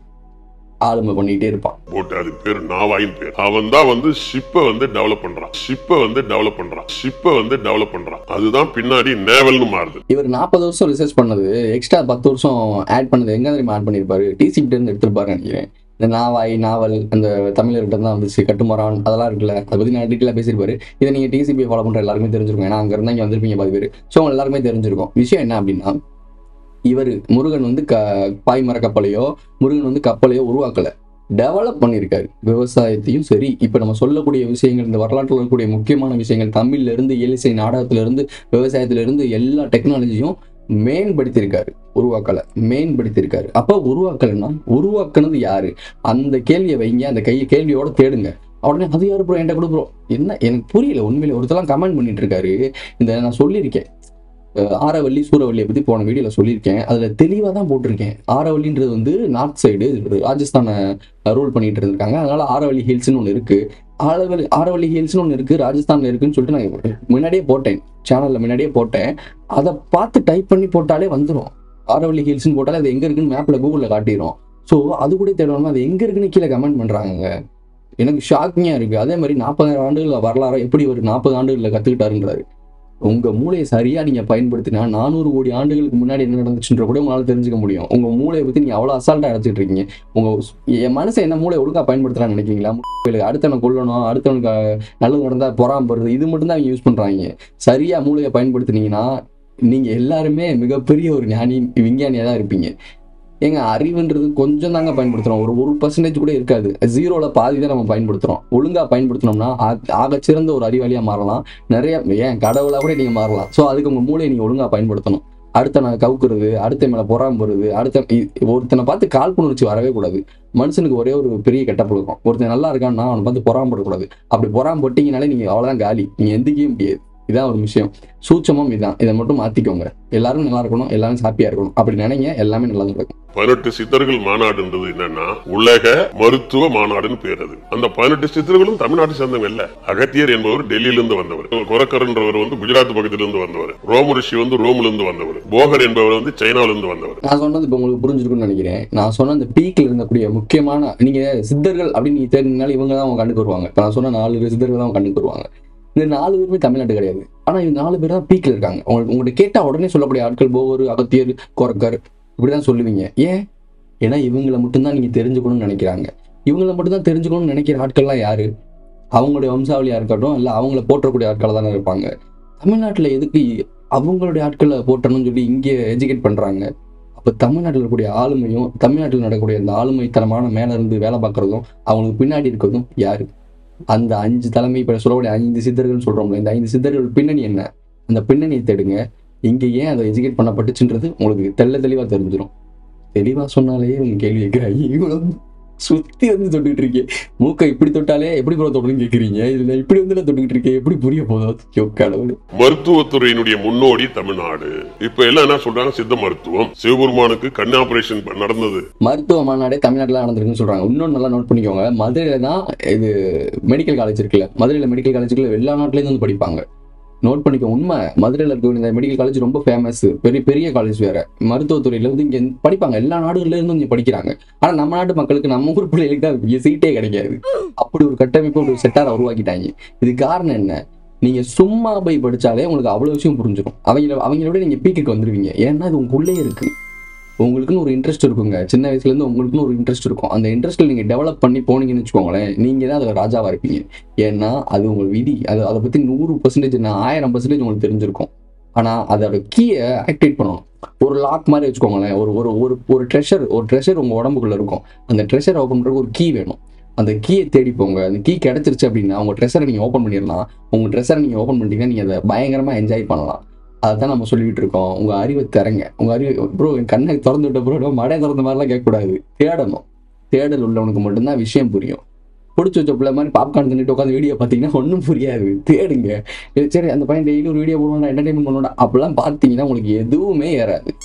ஆளுமை பண்ணிக்கிட்டே இருப்பான் போட்டு அதுக்கு பேர் நாவாயின் பேர் அவன் தான் வந்து ஷிப்பை வந்து டெவலப் பண்றான் ஷிப்பை வந்து டெவலப் பண்றான் ஷிப்பை வந்து டெவலப் பண்றான் அதுதான் பின்னாடி நேவல்னு மாறுது இவர் நாற்பது வருஷம் ரிசர்ச் பண்ணது எக்ஸ்ட்ரா பத்து வருஷம் ஆட் பண்ணது எங்க தெரியுமா ஆட் பண்ணியிருப்பாரு டிசிபிட்ட இருந்து எடுத்திருப்பாரு நினைக்கிறேன் இந்த நாவாய் நாவல் அந்த தமிழர்கிட்ட தான் வந்துச்சு கட்டுமரான் அதெல்லாம் இருக்குல்ல அதை பத்தி நான் டீட்டெயிலாக பேசியிருப்பாரு இதை நீங்க டிசிபி ஃபாலோ பண்ற எல்லாருக்குமே தெரிஞ்சிருக்கும் ஏன்னா அங்க இருந்தா இங்க வந்திருப்பீங்க பாதி பேர் ஸோ அவங்க எல்லாருமே தெரிஞ்சிருக்கும் விஷயம் என்ன அப்படின்னா இவர் முருகன் வந்து க பாய்மர கப்பலையோ முருகன் வந்து கப்பலையோ உருவாக்கல டெவலப் பண்ணியிருக்காரு விவசாயத்தையும் சரி இப்போ நம்ம சொல்லக்கூடிய விஷயங்கள் இந்த வரலாற்றில் இருக்கக்கூடிய முக்கியமான விஷயங்கள் தமிழ்ல இருந்து இயலிசை நாடகத்துல இருந்து விவசாயத்துல இருந்து எல்லா டெக்னாலஜியும் மேம்படுத்தியிருக்காரு உருவாக்கலை மேம்படுத்தியிருக்காரு அப்போ உருவாக்கலைன்னா உருவாக்குனது யாரு அந்த கேள்வியை வைங்க அந்த கை கேள்வியோட தேடுங்க உடனே அது யாரு ப்ரோ என்கிட்ட கூட ப்ரோ என்ன எனக்கு புரியல உண்மையில ஒருத்தலாம் கமெண்ட் பண்ணிட்டு இருக்காரு இந்த நான் சொல்லியிருக்கேன் அஹ் ஆரவல்லி சூரவல்லியை பத்தி போன வீடியோல சொல்லியிருக்கேன் அதுல தெளிவா தான் போட்டிருக்கேன் ஆரவல்லின்றது வந்து நார்த் சைடு ராஜஸ்தானை ரூல் பண்ணிட்டு இருந்திருக்காங்க அதனால ஆரவல்லி ஹில்ஸ்னு ஒன்று இருக்கு ஆரவல்லி ஆரவல்லி ஹில்ஸ்னு ஒன்று இருக்கு ராஜஸ்தான்ல இருக்குன்னு சொல்லிட்டு நான் முன்னாடியே போட்டேன் சேனல்ல முன்னாடியே போட்டேன் அதை பார்த்து டைப் பண்ணி போட்டாலே வந்துடும் ஆரவல்லி ஹில்ஸ்னு போட்டாலே அது எங்க இருக்குன்னு மேப்ல கூகுள்ல காட்டிடும் ஸோ அது கூட தேடணும் அது எங்க இருக்குன்னு கீழே கமெண்ட் பண்றாங்க எனக்கு ஷாக்கிங்கா இருக்கு அதே மாதிரி நாற்பதாயிரம் ஆண்டுகள் வரலாறு எப்படி ஒரு நாற்பது ஆண்டுகளில் கத்துக்கிட்டாருன்றாரு உங்க மூளையை சரியா நீங்க பயன்படுத்தினா நானூறு கோடி ஆண்டுகளுக்கு முன்னாடி என்ன நடந்துச்சுன்ற கூட உங்களால தெரிஞ்சுக்க முடியும் உங்க மூளையை பத்தி நீங்க அவ்வளவு அசால்ட்டா அடைச்சிட்டு இருக்கீங்க உங்க என் மனசை என்ன மூளை ஒழுங்கா பயன்படுத்துறான்னு நினைக்கிறீங்களா முட்டைகளுக்கு அடுத்தவனை கொல்லணும் அடுத்தவனுக்கு அஹ், நல்லது நடந்தா பொறாம வருது இது மட்டும் தான் அவங்க யூஸ் பண்றாங்க சரியா மூளையை பயன்படுத்துனீங்கன்னா நீங்க எல்லாருமே மிகப்பெரிய ஒரு ஞானி விஞ்ஞானியா தான் இருப்பீங்க ஏங்க அறிவுன்றது கொஞ்சம் தாங்க பயன்படுத்துறோம் ஒரு ஒரு பர்சன்டேஜ் கூட இருக்காது ஜீரோல பாதி தான் நம்ம பயன்படுத்துறோம் ஒழுங்கா பயன்படுத்தினோம்னா ஆக- ஆகச் சிறந்த ஒரு அறிவாளியா மாறலாம் நிறைய ஏன் கடவுளா கூட நீங்க மாறலாம் ஸோ அதுக்கு உங்க மூளையை நீங்க ஒழுங்கா பயன்படுத்தணும் அடுத்த நான் கவுக்குறது அடுத்த மேல பொறாம வருது அடுத்த இ- ஒருத்தனை பார்த்து காழ்ப்புணர்ச்சி வரவே கூடாது மனுஷனுக்கு ஒரே ஒரு பெரிய கெட்ட பழக்கம் ஒருத்தன் நல்லா இருக்கான்னா அவனை பார்த்து பொறாமப்படக்கூடாது அப்படி பொறாம போட்டீங்கனாலே நீங்க அவ்வளவுதான் காலி நீங்க எந்திக்கவே முடியாது இதான் ஒரு விஷயம் சூட்சமும் இதான் இதை மட்டும் மாத்திக்கோங்க எல்லாரும் நல்லா இருக்கணும் எல்லாரும் ஹாப்பியா இருக்கணும் அப்படி நினைங்க எல்லாமே நல்லா நடக்கும் பதினெட்டு சித்தர்கள் மாநாடுன்றது என்னன்னா உலக மருத்துவ மாநாடுன்னு பேர் அது அந்த பதினெட்டு சித்தர்களும் தமிழ்நாட்டை சேர்ந்தவங்க இல்ல அகத்தியர் என்பவர் டெல்லியில இருந்து வந்தவர் குரக்கர்ன்றவர் வந்து குஜராத் பக்கத்துல இருந்து வந்தவர் ரோம ரிஷி வந்து ரோம்ல இருந்து வந்தவர் போகர் என்பவர் வந்து சைனால இருந்து வந்தவர் நான் சொன்னது இப்போ உங்களுக்கு புரிஞ்சிருக்கும்னு நினைக்கிறேன் நான் சொன்ன அந்த பீக்ல இருந்தக்கூடிய முக்கியமான நீங்க சித்தர்கள் அப்படின்னு நீங்க தேடினாலும் இவங்க தான் அவங்க கண்ணுக்கு வருவாங்க இப்போ நான் சொன்ன நாலு பேர் சித்தர்கள் தான் அவங்க கண்ணுக்கு வருவாங்க இந்த நாலு பேருமே தமிழ்நாட்டு கிடையாது ஆனா இந்த நாலு பேர் தான் பீக்ல இருக்காங்க உங்களுக்கு உங்கள்கிட்ட கேட்டா உடனே சொல்லக்கூடிய ஆட்கள் போவர் அகத்தியர் கொரக்கர் இப்படிதான் சொல்லுவீங்க ஏன் ஏன்னா இவங்களை மட்டும்தான் நீங்க தெரிஞ்சுக்கணும்னு நினைக்கிறாங்க இவங்களை மட்டும்தான் தெரிஞ்சுக்கணும்னு நினைக்கிற ஆட்கள்லாம் யாரு அவங்களுடைய வம்சாவளியா இருக்கட்டும் இல்ல அவங்கள போற்றக்கூடிய ஆட்கள் தானே இருப்பாங்க தமிழ்நாட்டுல எதுக்கு அவங்களுடைய ஆட்களை போட்டணும்னு சொல்லி இங்கே எஜுகேட் பண்றாங்க அப்போ தமிழ்நாட்டில் இருக்கக்கூடிய ஆளுமையும் தமிழ்நாட்டில் நடக்கக்கூடிய அந்த ஆளுமைத்தனமான மேல இருந்து வேலை பார்க்கறதும் அவங்களுக்கு பின்னாடி இருக்கிறதும் யாரு அந்த அஞ்சு தலைமை இப்போ சொல்லக்கூடிய ஐந்து சித்தர்கள் சொல்றோம்ல இந்த ஐந்து சித்தர்கள் பின்னணி என்ன அந்த பின்னணியை தேடுங்க இங்க ஏன் அதை எஜுகேட் பண்ணப்பட்டுச்சுன்றது உங்களுக்கு தெள்ள தெளிவா தெரிஞ்சிடும் தெளிவா சொன்னாலே உங்க கேள்வி கேட்கிறாங்க இவ்வளவு சுத்தி வந்து தொட்டுக்கிட்டு இருக்கேன் மூக்கை இப்படி தொட்டாலே எப்படி போல தொடுன்னு கேட்குறீங்க இதுல இப்படி வந்து தொட்டுக்கிட்டு இருக்கேன் எப்படி புரிய போதோ ஐயோ, கடவுளே மருத்துவத்துறையினுடைய முன்னோடி தமிழ்நாடு இப்ப எல்லாம் என்ன சொல்றாங்க சித்த மருத்துவம் சிவபெருமானுக்கு கண் ஆபரேஷன் நடந்தது மருத்துவ மாநாடே தமிழ்நாட்டில் நடந்திருக்குன்னு சொல்றாங்க இன்னொன்று நல்லா நோட் பண்ணிக்கோங்க மதுரையில தான் இது மெடிக்கல் காலேஜ் இருக்குல்ல மதுரையில மெடிக்கல் காலேஜுக்குள்ள எல்லா நாட்டிலேருந்து வந்து படிப்பாங்க நோட் பண்ணிக்கோ உண்மை மதுரையில் இருக்க இந்த மெடிக்கல் காலேஜ் ரொம்ப ஃபேமஸ் பெரிய பெரிய காலேஜ் வேற மருத்துவத்துறையில வந்து இங்க படிப்பாங்க எல்லா நாடுகள்ல இருந்து இங்க படிக்கிறாங்க ஆனா நம்ம நாட்டு மக்களுக்கு நம்ம ஊர் பிள்ளைகளுக்கு தான் இங்க சீட்டே கிடைக்காது அப்படி ஒரு கட்டமைப்பு ஒரு செட்டாரை உருவாக்கிட்டாங்க இது காரணம் என்ன நீங்க சும்மா போய் படிச்சாலே உங்களுக்கு அவ்வளவு விஷயம் புரிஞ்சிடும் அவங்கள அவங்கள விட நீங்க பீக்குக்கு வந்துருவீங்க ஏன்னா அது உங்களுக்குள்ளே இருக்கு உங்களுக்குன்னு ஒரு இன்ட்ரெஸ்ட் இருக்குங்க சின்ன வயசுல இருந்து உங்களுக்குன்னு ஒரு இன்ட்ரெஸ்ட் இருக்கும் அந்த இன்ட்ரெஸ்ட்ல நீங்க டெவலப் பண்ணி போனீங்கன்னு வச்சுக்கோங்களேன் நீங்க தான் அதுல ராஜாவா இருப்பீங்க ஏன்னா அது உங்க விதி அது அதை பத்தி நூறு பர்சன்டேஜ் நான் ஆயிரம் பர்சன்டேஜ் உங்களுக்கு தெரிஞ்சிருக்கும் ஆனா அதோட கீயை ஆக்டிவேட் பண்ணணும் ஒரு லாக் மாதிரி வச்சுக்கோங்களேன் ஒரு ஒரு ஒரு ஒரு ட்ரெஷர் ஒரு ட்ரெஷர் உங்க உடம்புக்குள்ள இருக்கும் அந்த ட்ரெஷர் ஓப்பன் பண்றதுக்கு ஒரு கீ வேணும் அந்த கீயை தேடி போங்க அந்த கீ கிடைச்சிருச்சு அப்படின்னா உங்க ட்ரெஷரை நீங்க ஓப்பன் பண்ணிடலாம் உங்க ட்ரெஷரை நீங்க ஓப்பன் பண்ணிட்டீங்கன்னா நீங்க அதை பயங்கரமா என்ஜாய் பண்ணலாம் அதான் நம்ம சொல்லிட்டு இருக்கோம் உங்க அறிவை திறங்க உங்க அறிவு ப்ரோ என் கண்ணை திறந்து விட்ட ப்ரோ மடை திறந்த மாதிரிலாம் கேட்கக்கூடாது தேடணும் தேடல் உள்ளவனுக்கு மட்டும்தான் விஷயம் புரியும் பிடிச்சி வச்ச பிள்ளை மாதிரி பாப்கார்ன் தின்னுட்டு உட்காந்து வீடியோ பார்த்தீங்கன்னா ஒன்றும் புரியாது தேடுங்க இது சரி அந்த பையன் டெய்லி ஒரு வீடியோ போடுவாங்க என்டர்டைன்மெண்ட் பண்ணுவாங்க அப்படிலாம் பார்த்தீங்கன்னா உங்களுக்கு எதுவுமே ஏறாது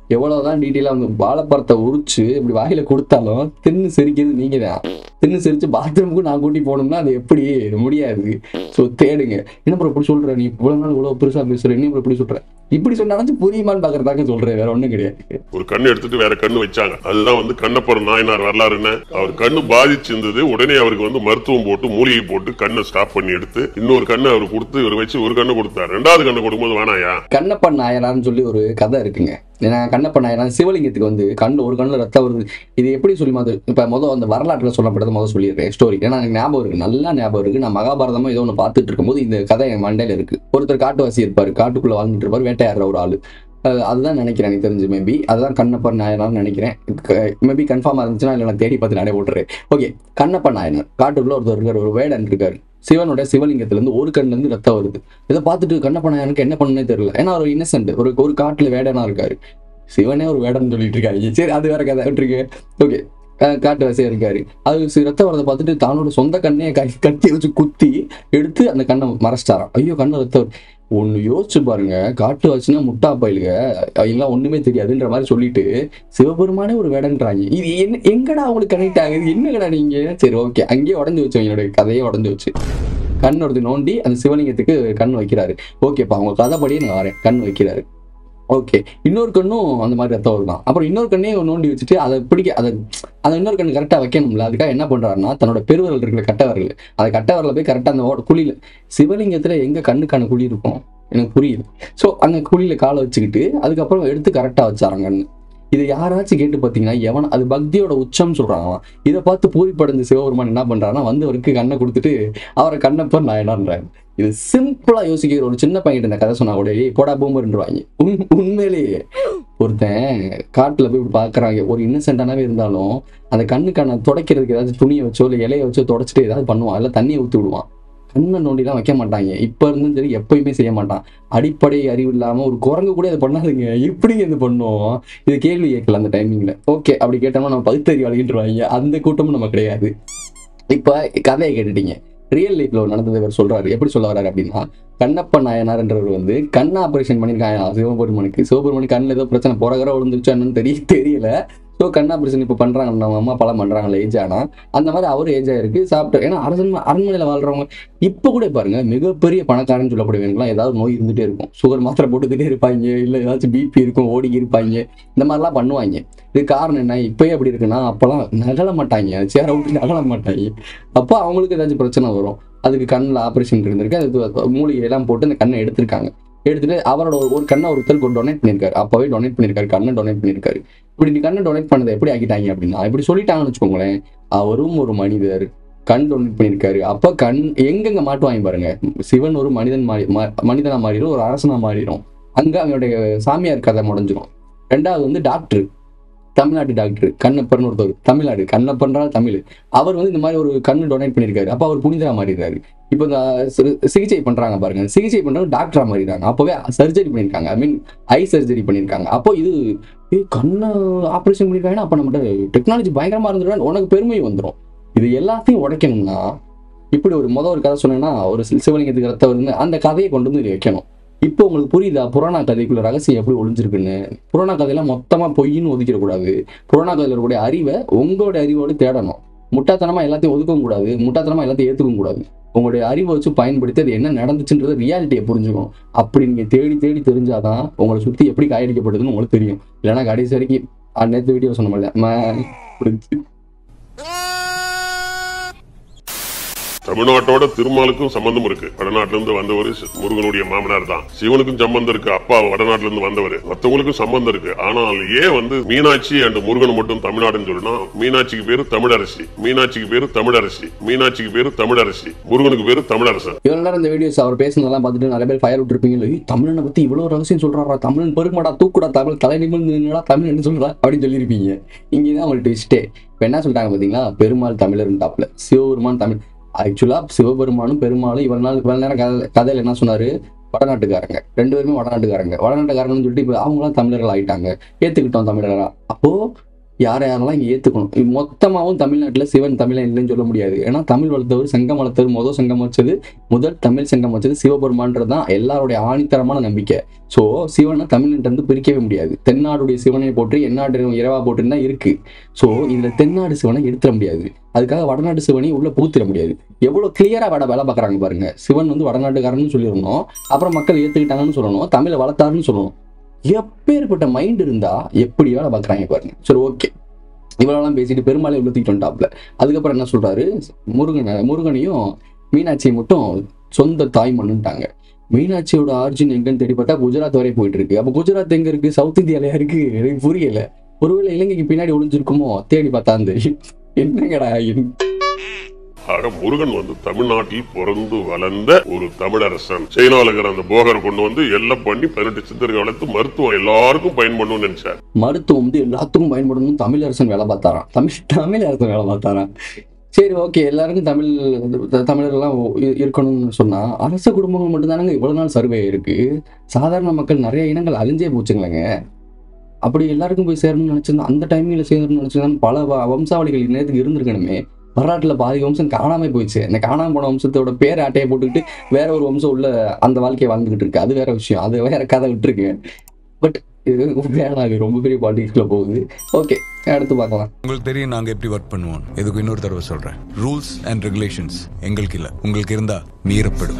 எவ்வளவுதான் டீட்டெயிலாக வந்து வாழைப்பழத்தை உரிச்சு இப்படி வாயில கொடுத்தாலும் தின்னு சிரிக்கிறது நீங்க தான் தின்னு சிரிச்சு பாத்ரூமுக்கு நான் கூட்டி போகணும்னா அது எப்படி முடியாது ஸோ தேடுங்க என்ன ப்ரோ இப்படி சொல்ற நீ இவ்வளவு நாள் இவ்வளவு பெருசா பேசுற என்ன ப்ரோ இப்படி சொல்ற இப்படி சொன்னாலும் புரியுமான்னு பாக்குறதாக்க சொல்றேன் வேற ஒண்ணும் கிடையாது ஒரு கண்ணு எடுத்துட்டு வேற கண்ணு வச்சாங்க அதுதான் வந்து கண்ணப்பர் நாயனார் வரலாறுன்னு அவர் கண்ணு பாதிச்சிருந்தது உடனே அவருக்கு வந்து மருத்துவம் போட்டு மூலிகை போட்டு கண்ணை ஸ்டாப் பண்ணி எடுத்து இன்னொரு கண்ணை அவர் கொடுத்து இவர் வச்சு ஒரு கண்ணு கொடுத்தாரு ரெண்டாவது கண்ணை கொடுக்கும்போது வேணாயா கண்ணப்பன் நாயனார்னு சொல்லி ஒரு கதை இருக்குங்க ஏன்னா கண்ணப்பன் நாயனார் சிவலிங்கத்துக்கு வந்து கண்ணு ஒரு கண்ணுல ரத்தம் வருது இது எப்படி சொல்லி மாதிரி இப்ப முதல் அந்த வரலாற்றுல சொல்லப்பட்டது முதல் சொல்லிடுறேன் ஸ்டோரி ஏன்னா எனக்கு ஞாபகம் இருக்கு நல்லா ஞாபகம் இருக்கு நான் மகாபாரதமா ஏதோ ஒன்று பார்த்துட்டு இருக்கும்போது இந்த கதை என் மண்டையில இருக்கு ஒருத்தர் காட்டுவாசி இருப்பாரு காட்டுக்குள்ள வாழ்ந்துட்டு இருப்பாரு வேட்டையாடுற ஒரு ஆளு அஹ் அதுதான் நினைக்கிறேன் எனக்கு தெரிஞ்சு மேபி அதுதான் கண்ணப்பன் நாயனார்னு நினைக்கிறேன் மேபி கன்ஃபார்மா இருந்துச்சுன்னா இல்லை நான் தேடி பார்த்து நடை போட்டுறேன் ஓகே கண்ணப்பன் நாயனார் காட்டுக்குள்ள ஒருத்தர் இருக்காரு ஒரு வேடன் இருக்காரு சிவனோட சிவலிங்கத்துல இருந்து ஒரு கண்ணுல இருந்து ரத்தம் வருது இதை பார்த்துட்டு கண்ணப்பன் நாயனுக்கு என்ன பண்ணுனே தெரியல ஏன்னா அவர் இன்னசென்ட் ஒரு ஒரு காட்டுல வேடனா இருக்காரு சிவனே ஒரு வேடன் சொல்லிட்டு இருக்காரு சரி அது வேற கதை விட்டுருக்கு ஓகே காட்டு வசையா இருக்காரு அது சி- ரத்தம் வரதை பார்த்துட்டு தன்னோட சொந்த கண்ணையை கை கட்டி வச்சு குத்தி எடுத்து அந்த கண்ணை மறைச்சிட்டாராம் ஐயோ கண்ணு ரத்தம் வருது. ஒண்ணு யோசிச்சு பாருங்க காட்டு வச்சுன்னா முட்டா பயிலுக எல்லாம் ஒண்ணுமே தெரியாதுன்ற மாதிரி சொல்லிட்டு சிவபெருமானே ஒரு வேடன்றாங்க இது என்ன எங்கடா அவங்களுக்கு கனெக்ட் ஆகுது என்னங்கடா நீங்க சரி ஓகே அங்கேயே உடஞ்சு வச்சோம் என்னுடைய கதையே உடஞ்சு வச்சு கண் ஒருத்தி நோண்டி அந்த சிவலிங்கத்துக்கு கண் வைக்கிறாரு ஓகேப்பா அவங்க கதைப்படியே நான் வரேன் கண் வைக்கிறாரு ஓகே இன்னொரு கண்ணும் அந்த மாதிரி ரத்தம் வருதான் அப்புறம் இன்னொரு கண்ணையும் நோண்டி வச்சுட்டு அதை பிடிக்க அதை அதை இன்னொரு கண்ணு கரெக்டாக வைக்கணும்ல அதுக்காக என்ன பண்றாருன்னா தன்னோட பெருவிரல் இருக்குல்ல கட்டை விரல் அந்த கட்டை விரல போய் கரெக்டாக அந்த ஓட- குழியில சிவலிங்கத்துல எங்க கண்ணுக்கான குழி இருக்கும் எனக்கு புரியுது ஸோ அங்க குழியில காலை வச்சுக்கிட்டு அதுக்கப்புறம் எடுத்து கரெக்டாக வச்சாராங்க கண்ணு இது யாராச்சும் கேட்டு பார்த்தீங்கன்னா எவன் அது பக்தியோட உச்சம் சொல்றான் அவன் இதை பார்த்து பூரிப்படைஞ்ச சிவபெருமான் என்ன பண்றாருன்னா வந்தவருக்கு கண்ணை கொடுத்துட்டு அவரை கண்ணப்பர் நான் என்னன்றாரு இது சிம்பிளா யோசிக்கிற ஒரு சின்ன பையன் இந்த கதை சொன்னா கூட "ஏய், போடா பூமர்ன்றவாங்க உண் உண்மையிலேயே ஒருத்தன் காட்டுல போய் இப்படி பாக்குறாங்க ஒரு இன்னசென்டானவே இருந்தாலும் அந்த கண்ணுக்கான துடைக்கிறதுக்கு ஏதாச்சும் துணியை வச்சோ இல்லை இலையை வச்சோ தொடச்சிட்டு ஏதாவது பண்ணுவான் இல்லை தண்ணியை ஊற்றி விடுவான் கண்ணை நோண்டிலாம் வைக்க மாட்டாங்க இப்ப இருந்தும் சரி எப்பயுமே செய்ய மாட்டான் அடிப்படை அறிவு இல்லாம ஒரு குரங்கு கூட இதை பண்ணாதுங்க எப்படி இது பண்ணும் இது கேள்வி கேட்கல அந்த டைமிங்ல ஓகே அப்படி கேட்டோம்னா நம்ம பகுத்தறிவாளின்றாங்க அந்த கூட்டமும் நம்ம கிடையாது இப்ப கதையை கேட்டுட்டீங்க ரியல் லைஃப்ல நடந்தது இவர் சொல்றாரு எப்படி சொல்ல வர்றாரு அப்படின்னா கண்ணப்ப நாயனார்ன்றவர் வந்து கண் ஆபரேஷன் பண்ணியிருக்காங்க சிவபெருமனுக்கு சிவபெருமனுக்கு கண்ணில் ஏதோ பிரச்சனை புறகர விழுந்துருச்சா என்னன்னு தெரிய தெரியல ஸோ கண் ஆபரேஷன் இப்போ பண்றாங்க நம்ம அம்மா பழம் பண்றாங்கல்ல ஏஜ் ஆனா அந்த மாதிரி அவர் ஏஜ் ஆயிருக்கு சாப்பிட்டு ஏன்னா அரசன் அரண்மனையில் வாழ்றவங்க இப்போ கூட பாருங்க மிகப்பெரிய பணக்காரன்னு சொல்லக்கூடியவங்கலாம் ஏதாவது நோய் இருந்துட்டே இருக்கும் சுகர் மாத்திரை போட்டுக்கிட்டே இருப்பாங்க இல்லை ஏதாச்சும் பிபி இருக்கும் ஓடி இருப்பாங்க இந்த மாதிரிலாம் பண்ணுவாங்க இது காரணம் என்ன இப்பயே அப்படி இருக்குன்னா அப்போலாம் நகல மாட்டாங்க சேர விட்டு நகல மாட்டாங்க அப்போ அவங்களுக்கு ஏதாச்சும் பிரச்சனை வரும் அதுக்கு கண்ணில் ஆப்ரேஷன் இருந்திருக்கு அது மூலிகை எல்லாம் போட்டு அந்த கண்ணை எடுத்திருக்காங்க எடுத்துட்டு அவரோட ஒரு- ஒரு கண்ணை ஒருத்தருக்கு டொனேட் பண்ணியிருக்காரு அப்பவே டொனேட் பண்ணியிருக்காரு கண்ணை டொனேட் பண்ணியிருக்காரு இப்படி நீ கண்ணை டொனேட் பண்ணதை எப்படி ஆக்கிட்டாங்க அப்படின்னா இப்படி சொல்லிட்டாங்கன்னு வச்சுக்கோங்களேன் அவரும் ஒரு மனிதர் கண் டொனேட் பண்ணியிருக்காரு அப்ப கண் எங்கெங்க மாட்டுவாங்க பாருங்க சிவன் ஒரு மனிதன் மாறி மா- மனிதனா மாறிடும் ஒரு அரசனா மாறிடும் அங்க அவனுடைய சாமியார் கதை முடிஞ்சிடும் ரெண்டாவது வந்து டாக்டர் தமிழ்நாட்டு டாக்டர் கண்ணப்பர்னு ஒருத்தர் தமிழ்நாடு கண்ணப்பன்றா தமிழ் அவர் வந்து இந்த மாதிரி ஒரு கண்ணு டொனேட் பண்ணியிருக்காரு அப்போ அவர் புனிதரா மாறிடுறாரு இப்போ இந்த சி- சிகிச்சை பண்றாங்க பாருங்க சிகிச்சை பண்றவங்க டாக்டரா மாறிடுறாங்க அப்பவே சர்ஜரி பண்ணியிருக்காங்க ஐ மீன் ஐ சர்ஜரி பண்ணியிருக்காங்க அப்போ இது ஏய் கண்ணை ஆப்ரேஷன் பண்ணியிருக்காங்கன்னா அப்போ நம்மகிட்ட டெக்னாலஜி பயங்கரமா இருந்துடும் உனக்கு பெருமை வந்துடும் இது எல்லாத்தையும் உடைக்கணும்னா இப்படி ஒரு முத ஒரு கதை சொன்னேன்னா ஒரு சி- சிவலிங்கத்துக்கு ரத்தம் வருதுன்னு அந்த கதையை கொண்டு வந்து இங்க வைக்கணும் இப்போ உங்களுக்கு புரியுதா புராண கதைக்குள்ள ரகசியம் எப்படி ஒளிஞ்சிருக்குன்னு புராண கதையெல்லாம் மொத்தமா பொய்ன்னு ஒதுக்கிடக்கூடாது புராண கதையில இருக்கக்கூடிய அறிவை உங்களோட அறிவோடு தேடணும் முட்டாத்தனமா எல்லாத்தையும் ஒதுக்கவும் கூடாது முட்டாத்தனமா எல்லாத்தையும் ஏத்துக்கவும் கூடாது உங்களுடைய அறிவை வச்சு பயன்படுத்தி அது என்ன நடந்துச்சுன்றது ரியாலிட்டியை புரிஞ்சுக்கணும் அப்படி நீங்க தேடி தேடி தெரிஞ்சாதான் உங்களை சுத்தி எப்படி காயடிக்கப்படுதுன்னு உங்களுக்கு தெரியும் இல்லைன்னா கடைசி வரைக்கும் அஹ் நேத்து வீடியோ சொன்ன மாதிரி புரிஞ்சு தமிழ்நாட்டோட திருமாலுக்கும் சம்பந்தம் இருக்கு வடநாட்டுல இருந்து வந்தவர் முருகனுடைய மாமனார் தான் சிவனுக்கும் சம்பந்தம் இருக்கு அப்பா வடநாட்டுல இருந்து வந்தவர் மத்தவங்களுக்கும் சம்பந்தம் இருக்கு ஆனால் ஏன் வந்து மீனாட்சி அண்ட் முருகன் மட்டும் தமிழ்நாடுன்னு சொல்லணும் மீனாட்சிக்கு பேரு தமிழரசி மீனாட்சிக்கு பேரு தமிழரசி மீனாட்சிக்கு பேரு தமிழரசி முருகனுக்கு பேரு தமிழரசன் இவ்வளவு நேரம் இந்த வீடியோஸ் அவர் பேசுனதெல்லாம் பார்த்துட்டு நிறைய பேர் ஃபயர் விட்டுருப்பீங்க "ஏய், தமிழனை பத்தி இவ்வளவு ரகசியம் சொல்றாரா தமிழன் பெருமாடா தூக்குடா தமிழ் தலை நிமிர்ந்து நின்னுடா தமிழ் என்ன சொல்றா அப்படின்னு சொல்லியிருப்பீங்க இங்கதான் அவங்க ட்விஸ்டே இப்போ என்ன சொல்லிட்டாங்க பாத்தீங்களா பெருமாள் தமிழர் டாப்ல சிவபெருமான் தமிழ் ஆக்சுவலா சிவபெருமானும் பெருமாளும் இவ்வளவு நாள் இவ்வளவு நேரம் கதை கதையில என்ன சொன்னாரு வடநாட்டுக்காரங்க ரெண்டு பேருமே வடநாட்டுக்காரங்க வடநாட்டுக்காரங்கன்னு சொல்லிட்டு இப்போ அவங்களாம் தமிழர்கள் ஆயிட்டாங்க ஏத்துக்கிட்டோம் தமிழரா அப்போ யார் யாரெல்லாம் இங்கே ஏற்றுக்கணும் மொத்தமாகவும் தமிழ்நாட்டில் சிவன் தமிழன் இல்லைன்னு சொல்ல முடியாது ஏன்னா தமிழ் வளர்த்தவர் சங்கம் வளர்த்தவர் முதல் சங்கம் வச்சது முதல் தமிழ் சங்கம் வச்சது சிவபெருமான்றது தான் எல்லாருடைய ஆணித்தரமான நம்பிக்கை ஸோ சிவனை தமிழ்நாட்டிலிருந்து பிரிக்கவே முடியாது தென்னாடுடைய சிவனை போட்டு எந்நாடு இரவா போட்டுன்னு தான் இருக்கு ஸோ இதில் தென்னாடு சிவனை எடுத்துட முடியாது அதுக்காக வடநாட்டு சிவனை உள்ள புகுத்திட முடியாது எவ்வளோ கிளியரா வட வேலை பார்க்குறாங்க பாருங்க சிவன் வந்து வடநாட்டுக்காரன்னு சொல்லிடணும் அப்புறம் மக்கள் ஏற்றுக்கிட்டாங்கன்னு சொல்லணும் தமிழை வளர்த்தாருன்னு சொல்லணும் எப்பேற்பட்ட மைண்ட் இருந்தா எப்படி வேலை பார்க்குறாங்க பாருங்க சரி ஓகே இவ்வளோலாம் பேசிட்டு பெருமாளை உள்ள தூக்கிட்டு வந்துட்டாப்ல அதுக்கப்புறம் என்ன சொல்றாரு முருகனை முருகனையும் மீனாட்சியை மட்டும் சொந்த தாய் மண்ணுட்டாங்க மீனாட்சியோட ஆர்ஜின் எங்கன்னு தேடி பார்த்தா குஜராத் வரை போயிட்டு இருக்கு அப்போ குஜராத் எங்க இருக்கு சவுத் இந்தியாலயா இருக்கு எனக்கு புரியல ஒருவேளை இலங்கைக்கு பின்னாடி ஒளிஞ்சிருக்குமோ தேடி பார்த்தா அந்த என்னங்கடா என் ஆக முருகன் வந்து தமிழ்நாட்டில் பிறந்து வளர்ந்த ஒரு தமிழரசன் சைனாவில் இருக்கிற அந்த போகர் கொண்டு வந்து எல்லாம் பண்ணி பதினெட்டு சித்தர்கள் வளர்த்து மருத்துவம் எல்லாருக்கும் பயன்படணும்னு நினைச்சார் மருத்துவம் வந்து எல்லாத்துக்கும் பயன்படணும் தமிழரசன் வேலை பார்த்தாராம் தமிழ் தமிழரசன் வேலை பார்த்தாராம் சரி ஓகே எல்லாருக்கும் தமிழ் த- தமிழர்லாம் இ- இருக்கணும்னு சொன்னா அரச குடும்பங்கள் மட்டும்தானங்க இவ்வளவு நாள் சர்வே இருக்கு சாதாரண மக்கள் நிறைய இனங்கள் அழிஞ்சே போச்சுங்களேங்க அப்படி எல்லாருக்கும் போய் சேரணும்னு நினைச்சிருந்தா அந்த டைமிங்ல சேரணும்னு நினைச்சிருந்தா பல வ- வம்சாவளிகள் இந்நேரத்துக்கு இருந்திருக்கணுமே வரலாற்றுல பாதி வம்சம் காணாம போயிடுச்சு அந்த காணாம போன வம்சத்தோட பேர் அட்டையை போட்டுக்கிட்டு வேற ஒரு வம்சம் உள்ள அந்த வாழ்க்கையை வாழ்ந்துகிட்டு இருக்கு அது வேற விஷயம் அது வேற கதை விட்டுருக்கு பட் இது வேணாம் ரொம்ப பெரிய பாலிடிக்ஸ்ல போகுது ஓகே அடுத்து பார்க்கலாம் உங்களுக்கு தெரியும் நாங்க எப்படி ஒர்க் பண்ணுவோம் எதுக்கு இன்னொரு தடவை சொல்றேன் ரூல்ஸ் அண்ட் ரெகுலேஷன்ஸ் எங்களுக்கு இல்ல உங்களுக்கு இருந்தா மீறப்படும்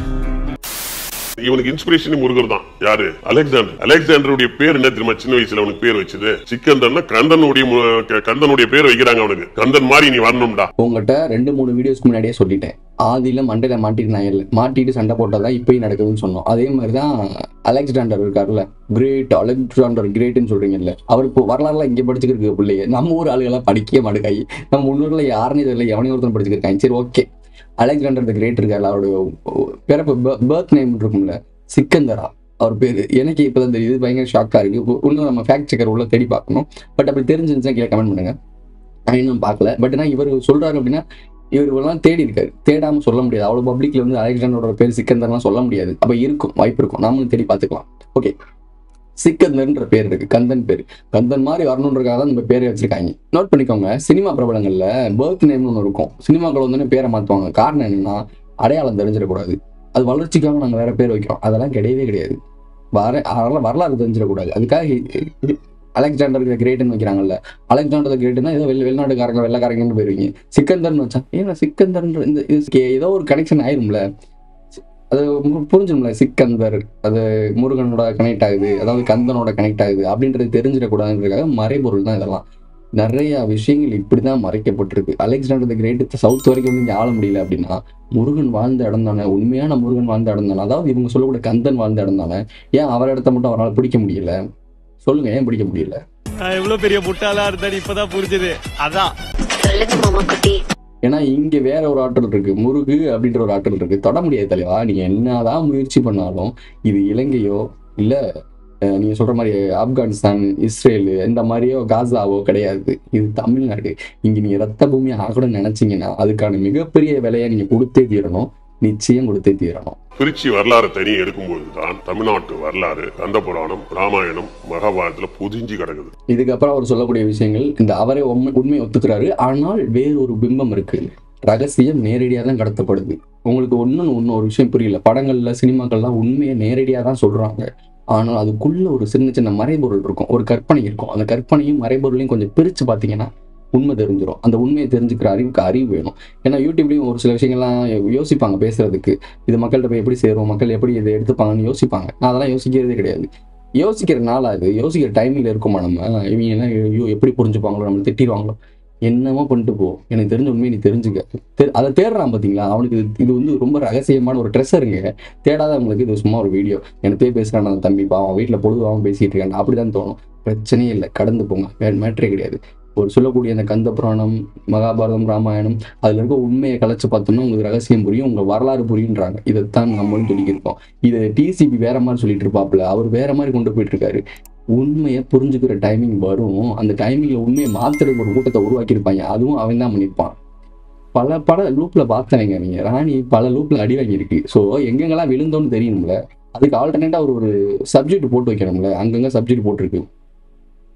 இவனுக்கு இன்ஸ்பிரேஷன் முருகர் தான் யாரு அலெக்சாண்டர் அலெக்சாண்டருடைய பேர் என்ன தெரியுமா சின்ன வயசுல அவனுக்கு பேர் வச்சது சிக்கந்தன்னா கந்தனுடைய மு- க- கந்தனுடைய பேர் வைக்கிறாங்க அவனுக்கு கந்தன் மாதிரி நீ வரணும்டா உங்கள்கிட்ட ரெண்டு மூணு வீடியோஸ்க்கு முன்னாடியே சொல்லிட்டேன் ஆதியில மண்டையில மாட்டிட்டு நான் இல்லை மாட்டிட்டு சண்டை போட்டதான் இப்பயும் நடக்குதுன்னு சொன்னோம் அதே மாதிரி தான் அலெக்சாண்டர் இருக்காருல்ல கிரேட் அலெக்சாண்டர் கிரேட்னு சொல்றீங்கல்ல அவர் இப்போ வரலாறுலாம் இங்கே படிச்சுக்கிட்டு பிள்ளைங்க நம்ம ஊர் ஆளுகெல்லாம் படிக்கவே மாட்டேங்காய் நம்ம முன்னூர்ல யாருன்னு தெரியல எவனையும் ஒருத்தன் படிச்சுக்கிருக்காங்க சரி ஓகே அலெக்சாண்டர் த கிரேட் இருக்காரு அவருடைய பிறப்பு பர்த் நேம் இருக்கும்ல சிக்கந்தரா அவர் பேரு எனக்கு இப்பதான் தெரியுது பயங்கர ஷாக்கா இருக்கு உ- இன்னும் நம்ம ஃபேக்ட் செக்கர் உள்ள தேடி பார்க்கணும் பட் அப்படி தெரிஞ்சிருந்துச்சா கீழே கமெண்ட் பண்ணுங்க நான் இன்னும் பார்க்கல பட் ஆனால் இவர் சொல்றாரு அப்படின்னா இவர் இவரெல்லாம் தேடி இருக்காரு தேடாம சொல்ல முடியாது அவ்வளவு பப்ளிக்ல வந்து அலெக்சாண்டரோட பேர் சிக்கந்தர்லாம் சொல்ல முடியாது அப்ப இருக்கும் வாய்ப்பு இருக்கும் நாமளும் தேடி பார்த்துக்கலாம் ஓகே சிக்கந்தர்ன்ற பேர் இருக்கு கந்தன் பேர் கந்தன் மாதிரி வரணுன்றக்காக தான் நம்ம பேரை வச்சிருக்காங்க நோட் பண்ணிக்கோங்க சினிமா பிரபலங்கள்ல பர்த் நேம்னு ஒன்று இருக்கும் சினிமாக்கள் வந்து பேரை மாத்துவாங்க காரணம் என்னன்னா அடையாளம் தெரிஞ்சிடக்கூடாது அது வளர்ச்சிக்காக நாங்கள் வேற பேர் வைக்கிறோம் அதெல்லாம் கிடையவே கிடையாது வர அதெல்லாம் வரலாறு தெரிஞ்சிடக்கூடாது அதுக்காக இ- இ- அலெக்சாண்டர் கிரேட்னு வைக்கிறாங்கல்ல அலெக்சாண்டர் கிரேட்னா ஏதோ வெளி வெளிநாட்டுக்காரங்க வெள்ளக்காரங்கன்னு போயிருவீங்க சிக்கந்தர்னு வச்சா ஏன்னா சிக்கந்தர்ன்ற இந்த இதுக்கு ஏதோ ஒரு கனெக்ஷன் ஆயிரும்ல அது உங்களுக்கு புரிஞ்சிடும்ல சிக்கந்தர் அது முருகனோட கனெக்ட் ஆகுது அதாவது கந்தனோட கனெக்ட் ஆகுது அப்படின்றது தெரிஞ்சிடக்கூடாதுன்றதுக்காக மறைபொருள் தான் இதெல்லாம் நிறைய விஷயங்கள் இப்படிதான் மறைக்கப்பட்டிருக்கு அலெக்சாண்டர் த கிரேட் சவுத் வரைக்கும் வந்து இங்க ஆள முடியல அப்படின்னா முருகன் வாழ்ந்த இடம் தானே உண்மையான முருகன் வாழ்ந்த இடம் தானே அதாவது இவங்க சொல்லக்கூடிய கந்தன் வாழ்ந்த இடம் தானே ஏன் அவர் இடத்த மட்டும் அவரால் பிடிக்க முடியல சொல்லுங்க ஏன் பிடிக்க முடியல நான் எவ்வளவு பெரிய முட்டாளா இருந்தேன்னு இப்பதான் புரிஞ்சது அதான் சொல்லுங்க மாமா குட்டி ஏன்னா இங்க வேற ஒரு ஆற்றல் இருக்கு முருகு அப்படின்ற ஒரு ஆற்றல் இருக்கு தொட முடியாது தலைவா நீங்க என்னதான் முயற்சி பண்ணாலும் இது இலங்கையோ இல்ல அஹ், நீங்க சொல்ற மாதிரி ஆப்கானிஸ்தான் இஸ்ரேல் இந்த மாதிரியோ காசாவோ கிடையாது இது தமிழ்நாடு இங்க நீங்க ரத்த பூமி ஆகணும்னு நினைச்சீங்கன்னா அதுக்கான மிகப்பெரிய விலையை நீங்க கொடுத்தே தீரணும் நிச்சயம் கொடுத்தே தீரணும் திருச்சி வரலாறு தனி எடுக்கும்போது தான் தமிழ்நாட்டு வரலாறு கந்த புராணம் ராமாயணம் மகாபாரதத்துல புதிஞ்சு கிடக்குது இதுக்கப்புறம் அவர் சொல்லக்கூடிய விஷயங்கள் இந்த அவரே உண்மை உண்மையை ஒத்துக்கிறாரு ஆனால் வேறு ஒரு பிம்பம் இருக்கு ரகசியம் நேரடியாக தான் கடத்தப்படுது உங்களுக்கு ஒன்றும் ஒன்றும் ஒரு விஷயம் புரியல படங்கள்ல சினிமாக்கள்லாம் உண்மையை நேரடியாக தான் சொல்றாங்க ஆனால் அதுக்குள்ள ஒரு சின்ன சின்ன மறைபொருள் இருக்கும் ஒரு கற்பனை இருக்கும் அந்த கற்பனையும் மறைபொருளையும் கொஞ்சம் பிரிச்சு பார்த்தீங்கன்னா உண்மை தெரிஞ்சிடும் அந்த உண்மையை தெரிஞ்சுக்கிற அறிவுக்கு அறிவு வேணும் ஏன்னா யூடியூப்லயும் ஒரு சில விஷயங்கள்லாம் யோசிப்பாங்க பேசுறதுக்கு இது மக்கள்கிட்ட போய் எப்படி சேரும் மக்கள் எப்படி இதை எடுத்துப்பாங்கன்னு யோசிப்பாங்க நான் அதெல்லாம் யோசிக்கிறதே கிடையாது யோசிக்கிற நாள் அது யோசிக்கிற டைமிங்ல இருக்குமா நம்ம இவங்க எல்லாம் ஐயோ எப்படி புரிஞ்சுப்பாங்களோ நம்மளை திட்டிடுவாங்களோ என்னமோ பண்ணிட்டு போ எனக்கு தெரிஞ்ச உண்மையை நீ தெரிஞ்சுக்க தெ- அதை தேடுறான் பாத்தீங்களா அவனுக்கு இது இது வந்து ரொம்ப ரகசியமான ஒரு ட்ரெஸ்ஸருங்க தேடாதவங்களுக்கு இது சும்மா ஒரு வீடியோ எனத்தே பேசுறான் அந்த தம்பி பாவம் வீட்டில் பொழுதுவாகவும் பேசிட்டு இருக்கான் அப்படிதான் தோணும் பிரச்சனையே இல்லை கடந்து போங்க வேற மேட்ரே கிடையாது ஒரு சொல்லக்கூடிய அந்த கந்த புராணம் மகாபாரதம் ராமாயணம் அதுல இருக்க உண்மையை கலைச்சு பார்த்தோம்னா உங்களுக்கு ரகசியம் புரியும் உங்க வரலாறு புரியுன்றாங்க இதைத்தான் நம்மளும் சொல்லியிருக்கோம் இதை டிசிபி வேற மாதிரி சொல்லிட்டு இருப்பாப்புல அவர் வேற மாதிரி கொண்டு போயிட்டு இருக்காரு உண்மையை புரிஞ்சுக்கிற டைமிங் வரும் அந்த டைமிங்ல உண்மையை மாத்துறதுக்கு ஒரு கூட்டத்தை உருவாக்கியிருப்பாங்க அதுவும் அவன் தான் பண்ணியிருப்பான் பல பல லூப்ல பார்த்தவங்க நீங்க ராணி பல லூப்ல அடி வாங்கியிருக்கு ஸோ எங்கெங்கெல்லாம் விழுந்தோன்னு தெரியணும்ல அதுக்கு ஆல்டர்னேட்டா ஒரு ஒரு சப்ஜெக்ட் போட்டு வைக்கணும்ல அங்கங்க சப்ஜெக்ட் போட்டிருக்கு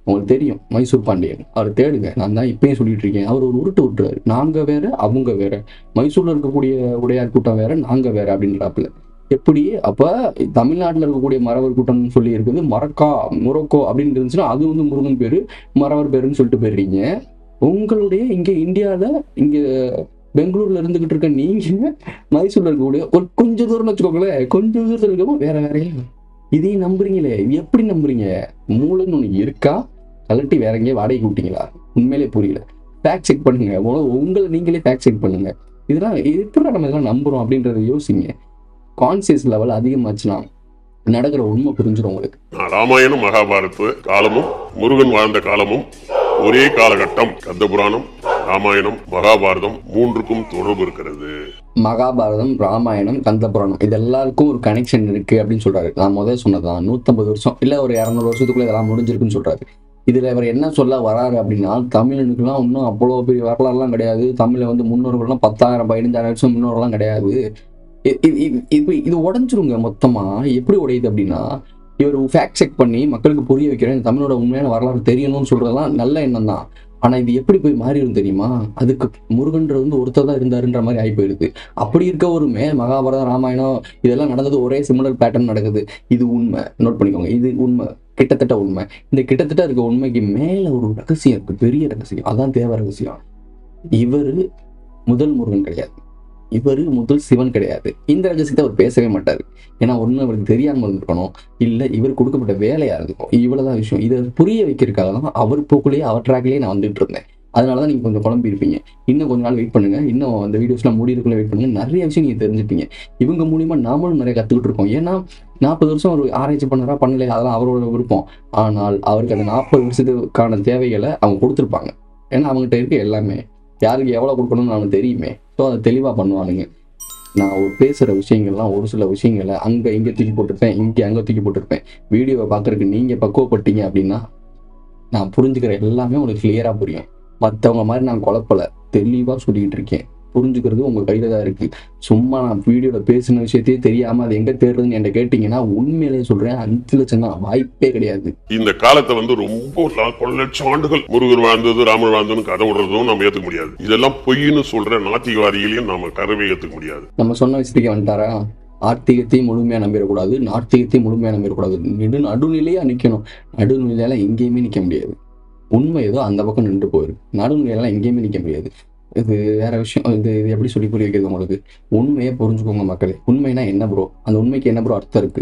உங்களுக்கு தெரியும் மைசூர் பாண்டியன் அவர் தேடுங்க நான் தான் இப்பயும் சொல்லிட்டு இருக்கேன் அவர் ஒரு உருட்டு விட்டுறாரு நாங்க வேற அவங்க வேற மைசூர்ல இருக்கக்கூடிய உடையார் கூட்டம் வேற நாங்க வேற அப்படின்றாப்புல எப்படி அப்ப தமிழ்நாட்டுல இருக்கக்கூடிய மறவர் கூட்டம்னு சொல்லி இருக்குது மரக்கா முரக்கோ அப்படின்னு இருந்துச்சுன்னா அது வந்து முருகன் பேரு மறவர் பேருன்னு சொல்லிட்டு போயிடுறீங்க உங்களுடைய இங்க இந்தியால இங்க பெங்களூர்ல இருந்துகிட்டு இருக்க நீங்க மைசூர்ல இருக்கக்கூடிய ஒரு கொஞ்சம் தூரம்னு வச்சுக்கோங்களேன் கொஞ்சம் தூரத்துல இருக்கவங்க வேற வேறையா இதையும் நம்புறீங்களே எப்படி நம்புறீங்க மூளைன்னு ஒண்ணு இருக்கா கலட்டி வேற எங்கேயே வாடகைக்கு விட்டீங்களா உண்மையிலே புரியல ஃபேக்ட் செக் பண்ணுங்க உங்க- உங்களை நீங்களே ஃபேக்ட் செக் பண்ணுங்க இதெல்லாம் இது எப்படி நம்ம இதெல்லாம் நம்புறோம் அப்படின்றத யோசிங்க கான்சியஸ் லெவல் அதிகமாச்சுன்னா நடக்கிற உண்மை புரிஞ்சிடும் உங்களுக்கு நான் ராமாயணம் மகாபாரத காலமும் முருகன் வாழ்ந்த காலமும் ஒரே காலகட்டம் கந்த புராணம் ராமாயணம் மகாபாரதம் மூன்றுக்கும் தொடர்பு இருக்கிறது மகாபாரதம் ராமாயணம் கந்தபுராணம் இது எல்லாருக்கும் ஒரு கனெக்ஷன் இருக்கு அப்படின்னு சொல்றாரு நான் முதல்ல சொன்னதுதான் நூத்தம்பது வருஷம் இல்ல ஒரு இரநூறு வருஷத்துக்குள்ள இதெல்லாம் முடிஞ்சிருக்குன்னு சொல்றாரு இதுல இவர் என்ன சொல்ல வராரு அப்படின்னா தமிழனுக்குலாம் இன்னும் அவ்வளோ பெரிய வரலாறுலாம் கிடையாது தமிழ்ல வந்து முன்னோர்கள்லாம் பத்தாயிரம் பதினஞ்சாயிரம் வருஷம் முன்னோர்கள்லாம் கிடையாது இ- இ- இ- இது இது உடஞ்சிருங்க மொத்தமா எப்படி உடையுது அப்படின்னா இவர் ஃபேக்ட் செக் பண்ணி மக்களுக்கு புரிய வைக்கிறேன் இந்த தமிழோட உண்மையான வரலாறு தெரியணும்னு சொல்றதெல்லாம் நல்ல எண்ணம் தான் ஆனா இது எப்படி போய் மாறிடும் தெரியுமா அதுக்கு முருகன்றது வந்து ஒருத்தர் தான் இருந்தாருன்ற மாதிரி ஆகி போயிருது அப்படி இருக்கவருமே மகாபாரதம் ராமாயணம் இதெல்லாம் நடந்தது ஒரே சிமிலர் பேட்டர்ன் நடக்குது இது உண்மை நோட் பண்ணிக்கோங்க இது உண்மை கிட்டத்தட்ட உண்மை இந்த கிட்டத்தட்ட இருக்க உண்மைக்கு மேல ஒரு ரகசியம் இருக்கு பெரிய ரகசியம் அதான் தேவ ரகசியம் இவரு முதல் முருகன் கிடையாது இவரு முதல் சிவன் கிடையாது இந்த ரகசியத்தை அவர் பேசவே மாட்டாரு ஏன்னா ஒண்ணு அவருக்கு தெரியாம இருந்திருக்கணும் இல்ல இவர் கொடுக்கப்பட்ட வேலையா இருக்கும் இவ்வளவுதான் விஷயம் இதை புரிய வைக்கிறதுக்காக தான் அவர் போக்குள்ளேயே அவர் ட்ராக்லயே நான் வந்துட்டு இருந்தேன் அதனாலதான் நீங்க கொஞ்சம் குழம்பி இருப்பீங்க இன்னும் கொஞ்ச நாள் வெயிட் பண்ணுங்க இன்னும் அந்த வீடியோஸ்லாம் முடியறதுக்குள்ள வெயிட் பண்ணுங்க நிறைய விஷயம் நீங்க தெரிஞ்சுப்பீங்க இவங்க மூலியமா நாமளும் நிறைய கத்துக்கிட்டு இருக்கோம் ஏன்னா நாற்பது வருஷம் ஒரு ஆராய்ச்சி பண்ணறா பண்ணலையா அதெல்லாம் அவரோட விருப்பம் ஆனால் அவருக்கு அந்த நாற்பது வருஷத்துக்கான தேவைகளை அவங்க கொடுத்துருப்பாங்க ஏன்னா அவங்ககிட்ட இருக்க எல்லாமே யாருக்கு எவ்வளவு கொடுக்கணும்னு அவனுக்கு தெரியுமே ஸோ அதை தெளிவா பண்ணுவானுங்க நான் ஒரு பேசுற விஷயங்கள்லாம் ஒரு சில விஷயங்களை அங்க இங்க தூக்கி போட்டிருப்பேன் இங்க அங்க தூக்கி போட்டிருப்பேன் வீடியோவை பார்க்கறதுக்கு நீங்க பக்குவப்பட்டீங்க அப்படின்னா நான் புரிஞ்சுக்கிற எல்லாமே உங்களுக்கு கிளியரா புரியும் மற்றவங்க மாதிரி நான் குழப்பல தெளிவா சொல்லிட்டு இருக்கேன் புரிஞ்சுக்கிறது உங்க கையில தான் இருக்கு சும்மா நான் வீடியோல பேசின விஷயத்தையே தெரியாம அது எங்க தேடுறதுன்னு என்கிட்ட கேட்டீங்கன்னா உண்மையிலேயே சொல்றேன் அஞ்சு லட்சம் தான் வாய்ப்பே கிடையாது இந்த காலத்தை வந்து ரொம்ப லா- பல லட்சம் ஆண்டுகள் முருகர் வாழ்ந்தது ராமர் வாழ்ந்ததுன்னு கதை விடுறதும் நம்ம ஏத்துக்க முடியாது இதெல்லாம் பொய்ன்னு சொல்ற நாத்திகவாதிகளையும் நாம கதவை ஏத்துக்க முடியாது நம்ம சொன்ன விஷயத்துக்கு வந்துட்டாரா ஆர்த்திகத்தையும் முழுமையா நம்பிடக்கூடாது நார்த்திகத்தையும் முழுமையா நம்பிடக்கூடாது நெடு நடுநிலையா நிக்கணும் நடுநிலையால எங்கேயுமே நிக்க முடியாது உண்மை ஏதோ அந்த பக்கம் நின்று போயிருக்கு நடுநிலையெல்லாம் எங்கேயுமே நிக்க முடியாது இது வேற விஷயம் இது இது எப்படி சொல்லி புரிய வைக்கிறது உங்களுக்கு உண்மையை புரிஞ்சுக்கோங்க மக்களே உண்மைனா என்ன ப்ரோ அந்த உண்மைக்கு என்ன ப்ரோ அர்த்தம் இருக்கு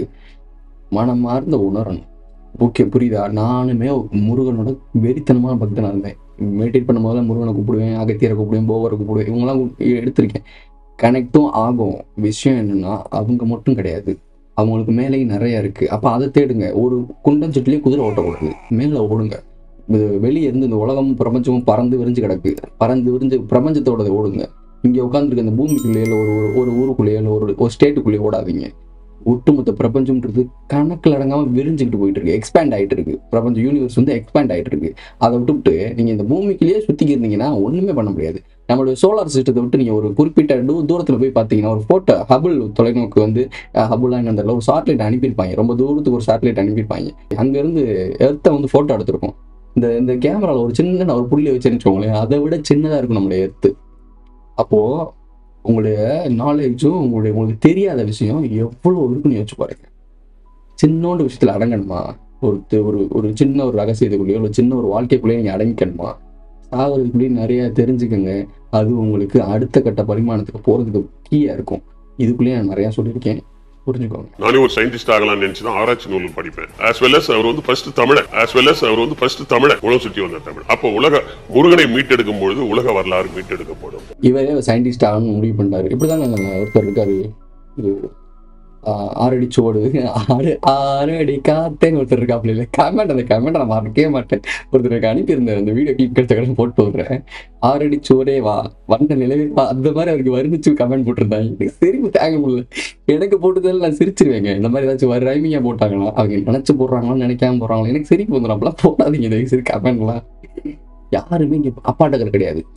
மனமார்ந்த உணரணும் ஓகே புரியுதா நானுமே முருகனோட வெறித்தனமான பக்தனா இருந்தேன் மெடிடேட் பண்ணும்போது முருகனை கூப்பிடுவேன் அகத்தியரை கூப்பிடுவேன் போவரை கூப்பிடுவேன் இவங்கெல்லாம் கூ- எடுத்திருக்கேன் கனெக்டும் ஆகும் விஷயம் என்னன்னா அவங்க மட்டும் கிடையாது அவங்களுக்கு மேலேயும் நிறைய இருக்கு அப்ப அதை தேடுங்க ஒரு குண்டம் செட்டுலயே குதிரை ஓட்டக்கூடாது மேல ஓடுங்க இது வெளியே இருந்து இந்த உலகமும் பிரபஞ்சமும் பறந்து விரிஞ்சு கிடக்கு பறந்து விரிஞ்சு பிரபஞ்சத்தோட ஓடுங்க இங்க உட்காந்துருக்க இந்த பூமிக்குள்ளேயோ இல்ல ஒரு ஒரு- ஒரு ஊருக்குள்ளேயோ இல்ல ஒரு ஒரு ஸ்டேட்டுக்குள்ளேயோ ஓடாதீங்க ஒட்டுமொத்த பிரபஞ்சம்ன்றது கணக்கில் அடங்காம விரிஞ்சுக்கிட்டு போயிட்டு இருக்கு எக்ஸ்பேண்ட் ஆயிட்டு இருக்கு பிரபஞ்ச யூனிவர்ஸ் வந்து எக்ஸ்பேண்ட் ஆயிட்டு இருக்கு அதை விட்டுவிட்டு நீங்க இந்த பூமிக்குள்ளேயே சுத்திக்கி இருந்தீங்கன்னா ஒண்ணுமே பண்ண முடியாது நம்மளுடைய சோலார் சிஸ்டத்தை விட்டு நீங்க ஒரு குறிப்பிட்ட தூ- தூரத்துல போய் பார்த்தீங்கன்னா ஒரு போட்டோ ஹபிள் தொலைநோக்கு வந்து ஹபுல்லா என்னன்னு ஒரு சாட்டிலைட் அனுப்பியிருப்பாங்க ரொம்ப தூரத்துக்கு ஒரு சாட்டிலைட் அனுப்பியிருப்பாங்க அங்கிருந்து எர்த்தை வந்து போட்டோ எடுத்திருக்கோம் இந்த இந்த கேமரால ஒரு சின்ன ஒரு புள்ளி வச்சுன்னு வச்சுக்கோங்களேன் அதை விட சின்னதா இருக்கும் நம்மளுடைய எர்த்து அப்போ உங்களுடைய நாலேஜும் உங்களுடைய உங்களுக்கு தெரியாத விஷயம் எவ்வளவு இருக்குன்னு யோசிச்சு பாருங்க சின்னோண்டு விஷயத்துல அடங்கணுமா ஒரு தி- ஒரு ஒரு சின்ன ஒரு ரகசியத்துக்குள்ளேயோ ஒரு சின்ன ஒரு வாழ்க்கைக்குள்ளேயோ நீங்க அடங்கிக்கணுமா சாகிறதுக்குள்ளேயும் நிறைய தெரிஞ்சுக்கங்க அது உங்களுக்கு அடுத்த கட்ட பரிமாணத்துக்கு போறதுக்கு கீயா இருக்கும் இதுக்குள்ளேயே நான் நிறைய சொல்லியிருக்கேன் புரிஞ்சுக்கோங்க நானே ஒரு சயின்டிஸ்ட் ஆகலாம்னு நினைச்சு தான் ஆராய்ச்சி நூல் படிப்பேன் ஆஸ் வெல் as அவர் வந்து ஃபர்ஸ்ட் தமிழர் ஆஸ் வெல் as அவர் வந்து ஃபர்ஸ்ட் தமிழர் உலகம் சுற்றி வந்த தமிழ் அப்போ உலக முருகனை மீட்டெடுக்கும் பொழுது உலக வரலாறு மீட்டெடுக்கப்படும் இவரே சயின்டிஸ்ட் ஆகணும்னு முடிவு பண்ணிட்டாரு இப்படிதான் ஒருத்தர் இருக்காரு இது ஆஹ் ஆறடி சோடு ஆறு ஆறு அடி காத்தேன்னு ஒருத்தர் இருக்காப்ல இல்லை கமெண்ட் அந்த கமெண்ட் நான் மறக்கவே மாட்டேன் ஒருத்தருக்கு அனுப்பியிருந்தேன் அந்த வீடியோ கிளிக் எடுத்த போட்டு விடுறேன் ஆறடி சோடே வா வந்த நிலவே வா அந்த மாதிரி அவருக்கு வர்ணிச்சு கமெண்ட் போட்டிருந்தாங்க எனக்கு சிரிப்பு தாங்க முடியல எனக்கு போட்டதில் நான் சிரிச்சிருவேங்க இந்த மாதிரி ஏதாச்சும் வர ரைமிங்கா போட்டாங்களா அவங்க நினைச்சு போடுறாங்களா நினைக்காம போடுறாங்களா எனக்கு சிரிப்பு வந்துடும் அப்பெல்லாம் போடாதீங்க தயவு சரி கமெண்ட்லாம் யாருமே இங்க அப்பாட்டக்கர் கிடையாது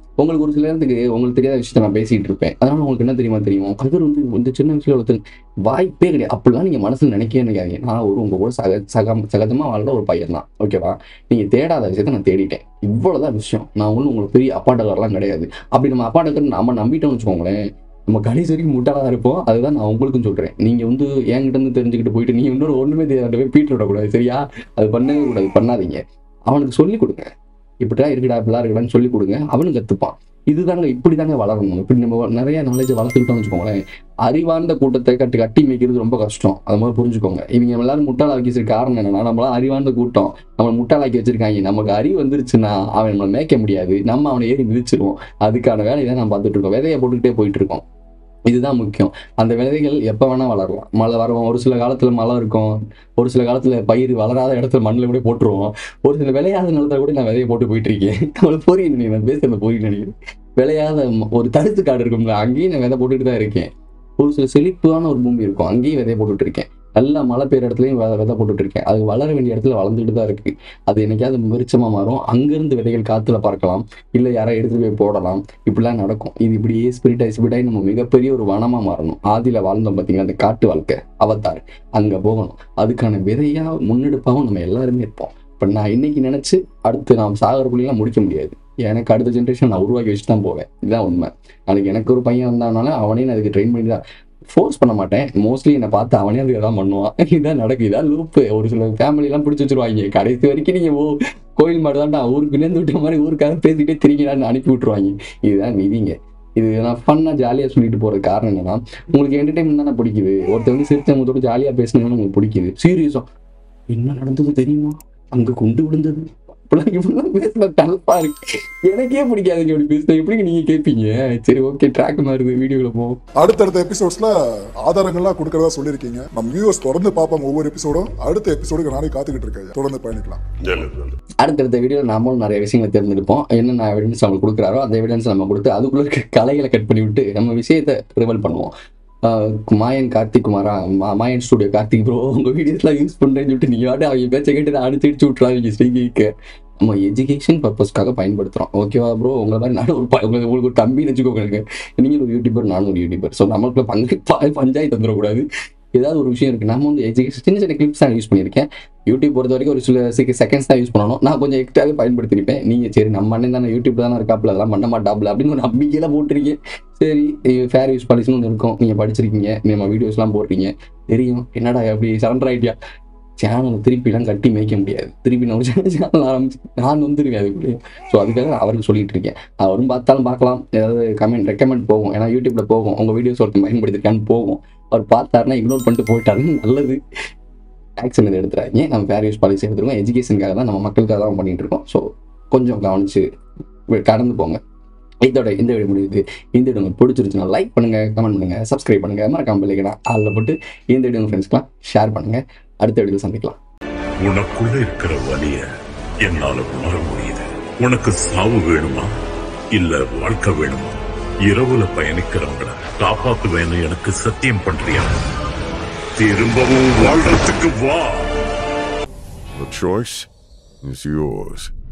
உங்களுக்கு ஒரு சில நேரத்துக்கு உங்களுக்கு தெரியாத விஷயத்த நான் பேசிட்டு இருப்பேன் அதனால உங்களுக்கு என்ன தெரியுமா தெரியும் கதிர் வந்து இந்த சின்ன விஷயம் ஒருத்தர் வாய்ப்பே கிடையாது அப்படிலாம் நீங்க மனசுல நினைக்கவே நினைக்காதீங்க நான் ஒரு உங்க கூட சக சக சகஜமா வாழ்ற ஒரு பையன் தான் ஓகேவா நீங்க தேடாத விஷயத்த நான் தேடிட்டேன் இவ்வளவுதான் விஷயம் நான் ஒன்றும் உங்களுக்கு பெரிய அப்பாட்டக்காரெல்லாம் கிடையாது அப்படி நம்ம அப்பாட்டக்கர் நம்ம நம்பிட்டோம்னு வச்சுக்கோங்களேன் நம்ம கடைசி வரைக்கும் முட்டாளா தான் இருப்போம் அதுதான் நான் உங்களுக்கும் சொல்றேன் நீங்க வந்து என்கிட்ட இருந்து தெரிஞ்சுக்கிட்டு போயிட்டு நீங்க இன்னொரு ஒண்ணுமே தெரியாத போய் பீட்டு விடக்கூடாது சரியா அது பண்ணவே கூடாது பண்ணாதீங்க அவனுக்கு சொல்லி கொடுங்க இப்படிலாம் இருக்குடா இப்படிலாம் இருக்குடான்னு சொல்லி கொடுங்க அவனும் கத்துப்பான் இதுதாங்க இப்படி தாங்க வளரணும் இப்படி நம்ம நிறைய நாலேஜ் வளர்த்துக்கிட்டோம்னு வச்சுக்கோங்களேன் அறிவார்ந்த கூட்டத்தை கட்டி கட்டி மேய்க்கிறது ரொம்ப கஷ்டம் அது மாதிரி புரிஞ்சுக்கோங்க இவங்க நம்ம எல்லாரும் முட்டாளாக்கி வச்சிருக்க காரணம் என்னன்னா நம்மளாம் அறிவார்ந்த கூட்டம் நம்ம முட்டாளாக்கி வச்சிருக்காங்க நமக்கு அறிவு வந்துருச்சுன்னா அவன் நம்மளை மேய்க்க முடியாது நம்ம அவனை ஏறி மிதிச்சிருவோம் அதுக்கான வேலையை தான் நான் பார்த்துட்டு இருக்கோம் விதையை போட்டுக்கிட்டே போயிட்டு இருக்கோம் இதுதான் முக்கியம் அந்த விதைகள் எப்போ வேணா வளரலாம் மழை வரும் ஒரு சில காலத்துல மழை இருக்கும் ஒரு சில காலத்துல பயிர் வளராத இடத்துல மண்ணில் கூட போட்டுருவோம் ஒரு சில விளையாத நிலத்துல கூட நான் விதையை போட்டு போயிட்டு இருக்கேன் அவளுக்கு புரியும் நீங்க நான் பேசுறது புரியும் நினைக்கிறேன் விளையாத ம- ஒரு தடுத்து காடு இருக்கும்ல அங்கேயும் நான் விதை போட்டுட்டு தான் இருக்கேன் ஒரு சில செழிப்பான ஒரு பூமி இருக்கும் அங்கேயும் விதையை போட்டுட்டு இருக்கேன் நல்லா மழை பெய்யுற இடத்துலையும் விதை விதை போட்டுட்டு இருக்கேன் அது வளர வேண்டிய இடத்துல வளர்ந்துட்டு தான் இருக்கு அது என்னைக்காவது விருட்சமா மாறும் அங்கிருந்து விதைகள் காத்துல பறக்கலாம் இல்லை யாரோ எடுத்துட்டு போய் போடலாம் இப்படிலாம் நடக்கும் இது இப்படியே ஸ்பிரிட் ஆகி ஸ்பிரிட் ஆகி நம்ம மிகப்பெரிய ஒரு வனமா மாறணும் ஆதியில வாழ்ந்தோம் பார்த்தீங்கன்னா அந்த காட்டு வாழ்க்கை அவதார் அங்க போகணும் அதுக்கான விதையா முன்னெடுப்பாகவும் நம்ம எல்லாருமே இருப்போம் இப்போ நான் இன்னைக்கு நினைச்சு அடுத்து நாம் சாகரக்குள்ளேயும் முடிக்க முடியாது எனக்கு அடுத்த ஜென்ரேஷன் நான் உருவாக்கி வச்சு தான் போவேன் இதுதான் உண்மை நாளைக்கு எனக்கு ஒரு பையன் வந்தானால அவனே நான் அதுக்கு ட்ரெயின் பண்ணி தான் ஃபோர்ஸ் பண்ண மாட்டேன் மோஸ்ட்லி என்னை பார்த்து அவனே அதுக்கு தான் பண்ணுவான் இதான் நடக்குது இதான் லூப்பு ஒரு சில family எல்லாம் பிடிச்சி வச்சிருவாங்க கடைசி வரைக்கும் நீங்க ஓ கோயில் மாடு தான்டா ஊருக்கு நேர்ந்து விட்ட மாதிரி ஊருக்காக பேசிட்டே திரிங்கடான்னு அனுப்பி விட்டுருவாங்க இதுதான் விதிங்க இது நான் ஃபன்னாக ஜாலியாக சொல்லிட்டு போகிறது காரணம் என்னன்னா உங்களுக்கு என்டர்டைன்மெண்ட் தானே பிடிக்குது ஒருத்தர் வந்து சிரிச்ச முத்தோட ஜாலியாக பேசினாலும் உங்களுக்கு பிடிக்குது சீரியஸா என்ன நடந்தது தெரியுமா அங்க குண்டு விழுந்தது இப்படிலாம் இப்படிலாம் பேசுன தலப்பா இருக்கு எனக்கே பிடிக்காதுங்க இப்படி பேசுனா எப்படிங்க நீங்க கேட்பீங்க சரி ஓகே ட்ராக் மாறுது வீடியோல போவோம் அடுத்தடுத்த எபிசோட்ஸ்ல ஆதாரங்கள்லாம் கொடுக்கறதா சொல்லியிருக்கீங்க நம்ம வியூவர்ஸ் தொடர்ந்து பார்ப்பாங்க ஒவ்வொரு எபிசோடும் அடுத்த எபிசோடுக்கு நானே காத்துக்கிட்டு இருக்கேன் தொடர்ந்து பயணிக்கலாம் நல்லது நல்லது அடுத்தடுத்த வீடியோ நாமளும் நிறைய விஷயங்களை தேர்ந்தெடுப்போம் என்னென்ன எவிடன்ஸ் அவங்களுக்கு கொடுக்குறாரோ அந்த எவிடன்ஸ் நம்ம கொடுத்து அதுக்குள்ள இருக்க கலைகளை கட் பண்ணி விட்டு நம்ம விஷயத்தை ரிவல் பண்ணுவோம் ஆஹ் மாயன் கார்த்திக் குமாரா மா- மாயன் ஸ்டுடியோ கார்த்திக் ப்ரோ உங்க வீடியோஸ்லாம் யூஸ் பண்றேன்னு சொல்லிட்டு நீங்க வாட்டு அவங்க பேச்சை கேட்டு நான் அடிச்சு அடிச்சு விட்டுறாங்க ஸ்ரீகிக்கு நம்ம எஜுகேஷன் பர்பஸ்க்காக பயன்படுத்துறோம் ஓகேவா ப்ரோ உங்களை மாதிரி நானும் ஒரு ப- உங்களுக்கு உங்களுக்கு ஒரு கம்பின்னு வச்சுக்கோங்க எனக்கு நீங்களும் ஒரு யூடியூபர் நானும் ஒரு யூடியூபர் ஸோ நம்மளுக்குள்ள பங்கு ப- பஞ்சாயத்து வந்துடக்கூடாது ஏதாவது ஒரு விஷயம் இருக்கு நம்ம வந்து எஜுகேஷன் சின்ன சின்ன கிளிப்ஸ் தான் யூஸ் பண்ணியிருக்கேன் யூடியூப் பொறுத்த வரைக்கும் ஒரு சில செகண்ட்ஸ் தான் யூஸ் பண்ணணும் நான் கொஞ்சம் எக்ஸ்ட்ராவே பயன்படுத்திருப்பேன் நீங்க சரி நம்ம அண்ணன் தானே யூடியூப் தானே இருக்காப்புல அதெல்லாம் பண்ண மாட்டாப்புல அப்படின்னு ஒரு நம்பிக்கையில போட்டிருக்கீங்க சரி ஃபேர் யூஸ் பாலிசின்னு ஒன்று இருக்கும் நீங்க படிச்சிருக்கீங்க நம்ம வீடியோஸ்லாம் போடுறீங்க தெரியும் என்னடா அப்படி சரண்டர் ஆயிட்டியா சேனலை திருப்பிலாம் கட்டி மேய்க்க முடியாது திருப்பி நான் ஒரு சேனல் ஆரம்பிச்சு நான் வந்துருவேன் அதுக்குள்ளேயே ஸோ அதுக்காக நான் அவருக்கு சொல்லிட்டு இருக்கேன் அவரும் பார்த்தாலும் பார்க்கலாம் ஏதாவது கமெண்ட் ரெக்கமெண்ட் போகும் ஏன்னா யூடியூப்ல போகும் உங்க வீடியோஸ் ஒருத்தன் பயன்படுத்திருக்கான்னு போகும் அவர் பார்த்தாருன்னா இக்னோர் பண்ணிட்டு போயிட்டாருன்னு நல்லது ஆக்ஷன் எதுவும் எடுத்துறாங்க நம்ம ஃபேர் யூஸ் பாலிசி எடுத்துருக்கோம் எஜுகேஷனுக்காக தான் நம்ம மக்களுக்காக தான் பண்ணிட்டு இருக்கோம் ஸோ கொஞ்சம் கவனிச்சு வி- கடந்து போங்க இதோட இந்த வீடியோ முடியுது இந்த வீடியோ உங்களுக்கு பிடிச்சிருச்சுன்னா லைக் பண்ணுங்க கமெண்ட் பண்ணுங்க சப்ஸ்கிரைப் பண்ணுங்க மறக்காம பிள்ளைக்கடா அதில் போட்டு இந்த வீடியோ உங்க ஃப்ரெண்ட்ஸ்க்குலாம் ஷேர் பண்ணுங்க அடுத்த வீடியோ சந்திக்கலாம் உனக்குள்ள இருக்கிற வலிய என்னால உணர முடியுது உனக்கு சாவு வேணுமா இல்ல வாழ்க்கை வேணுமா இரவுல பயணிக்கிறவங்கள காப்பாத்துவேன்னு எனக்கு சத்தியம் பண்றியா திரும்பவும் வாழ்றதுக்கு வா The choice is yours.